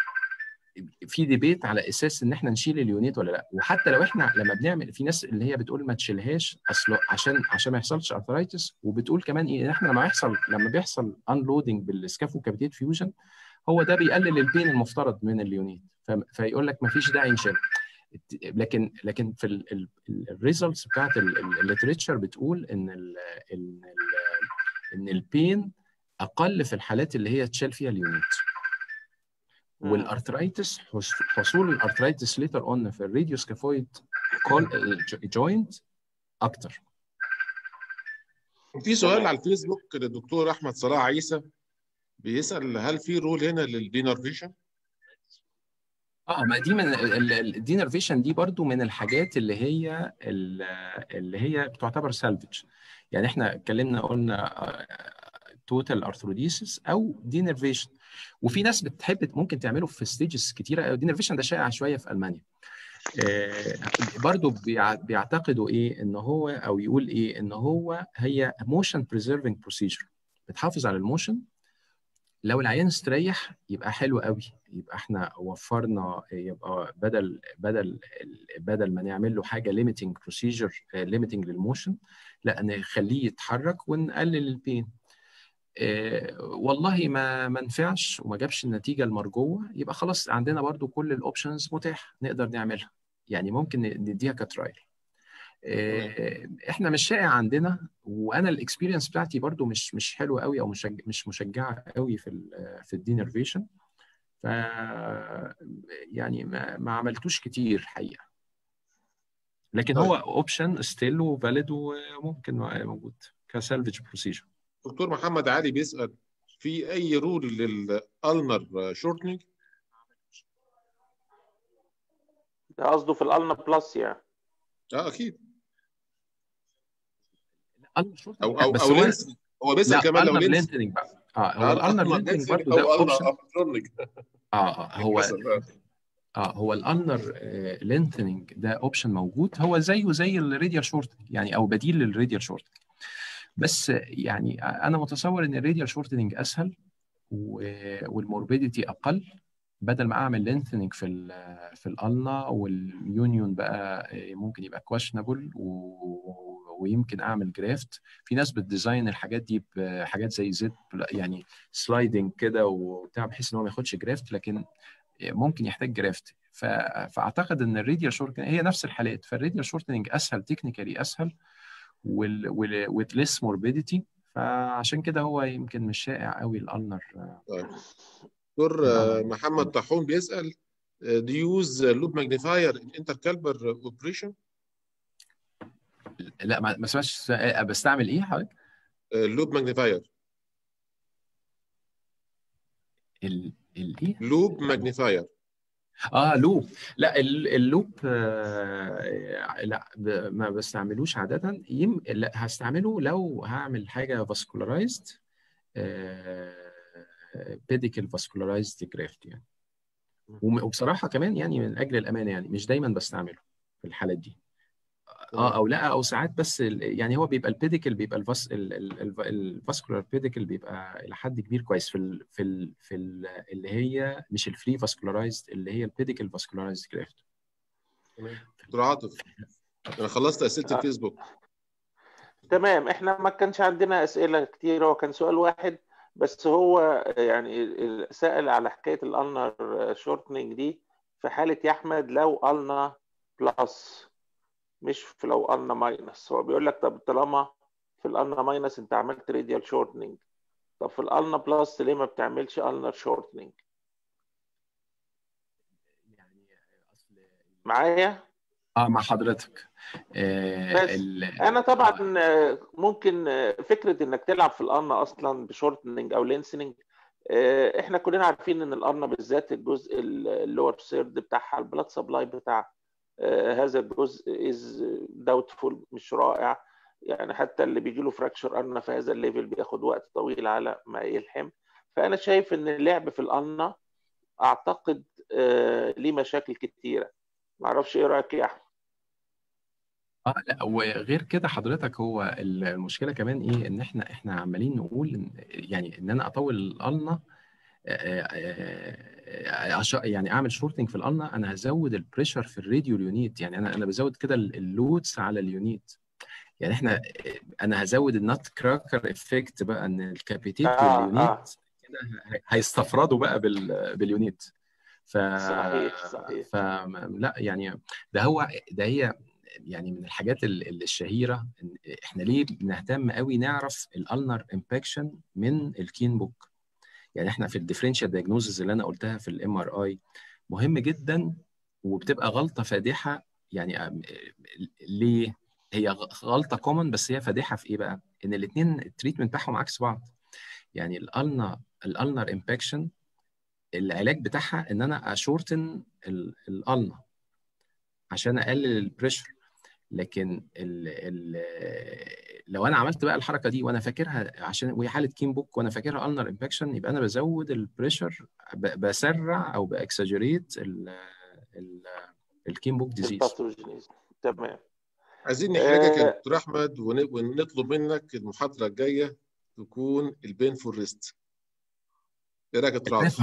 في ديبيت على اساس ان احنا نشيل اليونيت ولا لا وحتى لو احنا لما بنعمل في ناس اللي هي بتقول ما تشيلهاش اصل عشان عشان ما يحصلش ارثرايتس وبتقول كمان ايه ان احنا لما يحصل لما بيحصل انلودنج بالسكافو كابيتيت فيوجن هو ده بيقلل البين المفترض من اليونيت ف- فيقول لك ما فيش داعي نشيل لكن لكن في الريزلتس بتاعت الليتريتشر بتقول ان ال ان ال ان البين اقل في الحالات اللي هي تشال فيها اليونيت مم. والارثرايتس حص- حصول الارثرايتس ليتر اون في الراديو سكافويد جوينت اكتر في سؤال تمام. على الفيسبوك للدكتور احمد صلاح عيسى بيسال هل في رول هنا للدينرفيشن؟ اه ما دي من الدينرفيشن دي برضو من الحاجات اللي هي ال- اللي هي بتعتبر سالفج يعني احنا اتكلمنا قلنا توتال ارثروديسيس او دينرفيشن وفي ناس بتحب ممكن تعمله في ستيجز كتيره دينرفيشن ده شائع شويه في المانيا آه، برضو بيع- بيعتقدوا ايه ان هو او يقول ايه ان هو هي موشن بريزيرفنج بروسيجر بتحافظ على الموشن لو العيان استريح يبقى حلو قوي يبقى احنا وفرنا يبقى بدل بدل بدل ما نعمل له حاجه ليميتنج بروسيجر ليميتنج للموشن لا نخليه يتحرك ونقلل البين آه، والله ما ما نفعش وما جابش النتيجه المرجوه يبقى خلاص عندنا برضو كل الاوبشنز متاح نقدر نعملها يعني ممكن نديها كترايل آه، احنا مش شائع عندنا وانا الاكسبيرينس بتاعتي برضو مش مش حلوه قوي او مش مش مشجعه قوي في ال في الدينرفيشن ف يعني ما, ما عملتوش كتير حقيقه لكن هو اوبشن ستيل وفاليد وممكن موجود كسالفج بروسيجر دكتور محمد علي بيسال في اي رول للالنر شورتنج؟ ده قصده في الالنا بلس يعني اه اكيد الالنر او او بس او هو لينس هو بيسال لا كمان لو الالنر لينس لينتنج بقى اه هو الالنر لينتنج برضه ده او اوبشن النر شورتنج اه آه، هو اه هو الالنر لينثنينج ده اوبشن موجود هو زيه زي الراديال شورتنج يعني او بديل للراديال شورتنج بس يعني انا متصور ان الراديال شورتنج اسهل و- والموربيديتي اقل بدل ما اعمل لينثنينج في ال في الالنا واليونيون بقى ممكن يبقى كواشنبل ويمكن اعمل جرافت في ناس بتديزاين الحاجات دي بحاجات زي زد يعني سلايدنج كده وبتاع بحيث ان هو ما ياخدش جرافت لكن ممكن يحتاج جرافت ف... فاعتقد ان الراديال شورتنج هي نفس الحالات فالراديال شورتنج اسهل تكنيكالي اسهل وال وال with less morbidity فعشان كده هو يمكن مش شائع قوي الالنر طيب دكتور آه، محمد طاحون بيسال do you use loop magnifier in intercalbar operation؟ لا ما ما سمعتش السؤال. بستعمل ايه حضرتك؟ لوب ماجنيفاير ال الايه؟ لوب ماجنيفاير اه لوب لا ال- اللوب آه لا ب- ما بستعملوش عادة يم لا هستعمله لو هعمل حاجة فاسكولارايزد بيديكال فاسكولارايزد جرافت يعني وم- وبصراحة كمان يعني من أجل الأمانة يعني مش دايما بستعمله في الحالات دي اه او لا او ساعات بس ال- يعني هو بيبقى البيديكل بيبقى الفاس الفاسكولار بيديكل بيبقى الى حد كبير كويس في ال في ال في ال اللي هي مش الفري فاسكولارايزد اللي هي البيديكل فاسكولارايزد جرافت تمام دكتور عاطف انا خلصت اسئله آه. الفيسبوك تمام احنا ما كانش عندنا اسئله كتير هو كان سؤال واحد بس هو يعني ال- سأل على حكايه الالنر شورتنج دي في حاله يا احمد لو النا بلس مش في لو النا ماينس هو بيقول لك طب طالما في الالنا ماينس انت عملت راديال شورتنج طب في الالنا بلس ليه ما بتعملش النر شورتنج يعني اصل معايا اه مع حضرتك آه بس ال... انا طبعا آه، ممكن آه، فكره انك تلعب في الارنا اصلا بشورتنج او لينسنج آه، احنا كلنا عارفين ان الارنا بالذات الجزء اللور سيرد بتاعها البلاد سبلاي بتاع آه، هذا الجزء از داوتفول مش رائع يعني حتى اللي بيجي له فراكشر ارنا في هذا الليفل بياخد وقت طويل على ما يلحم فانا شايف ان اللعب في الارنا اعتقد آه، ليه مشاكل كتيره معرفش ايه رايك يا احمد اه لا وغير كده حضرتك هو المشكله كمان ايه ان احنا احنا عمالين نقول إن يعني ان انا اطول الالنا يعني اعمل شورتنج في الالنا انا هزود البريشر في الراديو اليونيت يعني انا انا بزود كده اللودز على اليونيت يعني احنا انا هزود النات كراكر افكت بقى ان الكابيتيت آه، واليونيت آه. كده هي- هيستفردوا بقى بال باليونيت ف صحيح، صحيح. ف لا يعني ده هو ده هي يعني من الحاجات ال- ال- الشهيره إن احنا ليه بنهتم قوي نعرف الالنر امباكشن من الكين بوك يعني احنا في الديفرنشال دايجنوزز اللي انا قلتها في الام ار اي مهم جدا وبتبقى غلطه فادحه يعني أم- ليه هي غ- غلطه كومن بس هي فادحه في ايه بقى ان الاثنين التريتمنت بتاعهم عكس بعض يعني الالنا الالنر امباكشن العلاج بتاعها ان انا اشورتن الالنا عشان اقلل البريشر لكن ال ال لو انا عملت بقى الحركه دي وانا فاكرها عشان وهي حاله كين بوك وانا فاكرها النر امباكشن يبقى انا بزود البريشر ب- بسرع او باكسجريت الكين بوك ديزيز الباثوجينيز تمام عايزين نحرجك يا آه. دكتور احمد ون- ونطلب منك المحاضره الجايه تكون البين فور ريست ايه رايك يا دكتور عاطف؟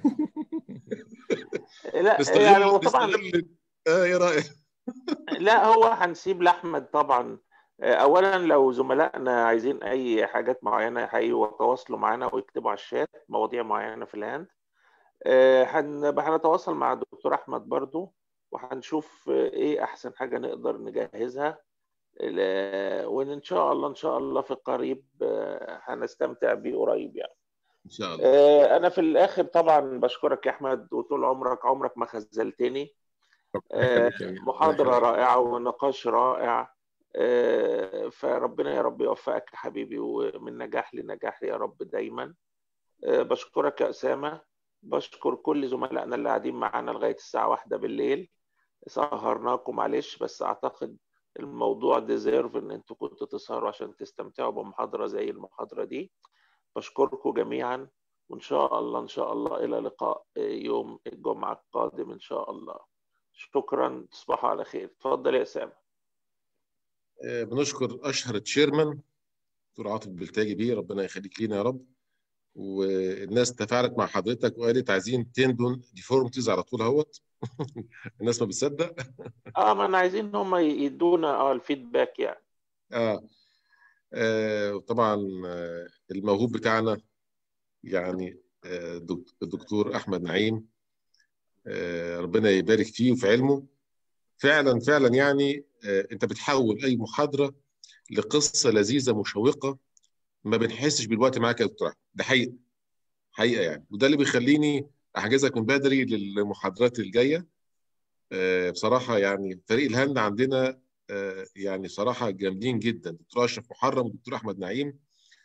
لا نستغل يعني هو طبعا نستغل اه ايه رايك؟ لا هو هنسيب لاحمد طبعا آه، اولا لو زملائنا عايزين اي حاجات معينه هيجوا يتواصلوا معانا ويكتبوا على الشات مواضيع معينه في الهاند آه، هنبقى هنتواصل مع الدكتور احمد برضو وهنشوف آه، ايه احسن حاجه نقدر نجهزها ل- وان شاء الله ان شاء الله في القريب آه، هنستمتع بيه قريب يعني ان شاء الله آه، انا في الاخر طبعا بشكرك يا احمد وطول عمرك عمرك ما خذلتني آه، محاضرة رائعة ونقاش رائع آه، فربنا يا رب يوفقك يا حبيبي ومن نجاح لنجاح يا رب دايما آه، بشكرك يا أسامة بشكر كل زملائنا اللي قاعدين معانا لغاية الساعة واحدة بالليل سهرناكم معلش بس أعتقد الموضوع ديزيرف إن أنتوا كنتوا تسهروا عشان تستمتعوا بمحاضرة زي المحاضرة دي بشكركم جميعا وإن شاء الله إن شاء الله إلى لقاء يوم الجمعة القادم إن شاء الله شكرا تصبحوا على خير تفضل يا اسامه آه، بنشكر اشهر تشيرمان دكتور عاطف بلتاجي بيه ربنا يخليك لينا يا رب والناس تفاعلت مع حضرتك وقالت عايزين تندون ديفورمتيز على طول اهوت الناس ما بتصدق اه ما انا عايزين هم يدونا اه الفيدباك يعني اه, آه طبعا آه الموهوب بتاعنا يعني آه دك- الدكتور احمد نعيم آه ربنا يبارك فيه وفي علمه فعلا فعلا يعني آه انت بتحول اي محاضره لقصه لذيذه مشوقه ما بنحسش بالوقت معاك يا دكتور احمد ده حقيقه حقيقه يعني وده اللي بيخليني احجزك من بدري للمحاضرات الجايه آه بصراحه يعني فريق الهند عندنا آه يعني صراحه جامدين جدا دكتور اشرف محرم والدكتور احمد نعيم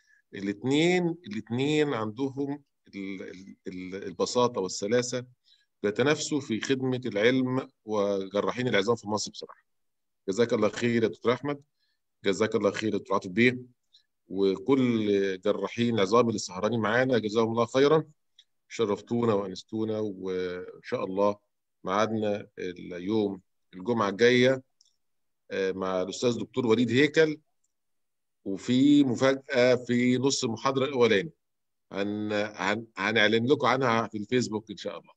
الاثنين الاثنين عندهم ال- ال- ال- البساطه والسلاسه بيتنافسوا في خدمه العلم وجراحين العظام في مصر بصراحه جزاك الله خير يا دكتور احمد جزاك الله خير يا دكتور عاطف بيه وكل جراحين العظام اللي سهرانين معانا جزاهم الله خيرا شرفتونا وانستونا وان شاء الله ميعادنا اليوم الجمعه الجايه مع الاستاذ دكتور وليد هيكل وفي مفاجاه في نص المحاضره الاولاني هن... هن... هنعلن لكم عنها في الفيسبوك ان شاء الله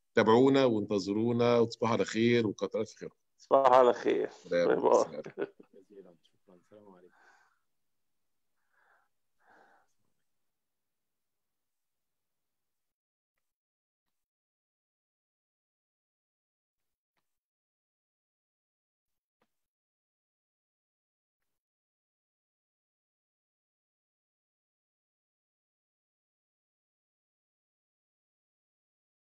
تابعونا وانتظرونا وتصبحوا على خير وكتر الف خير تصبحوا على خير سلام. باي باي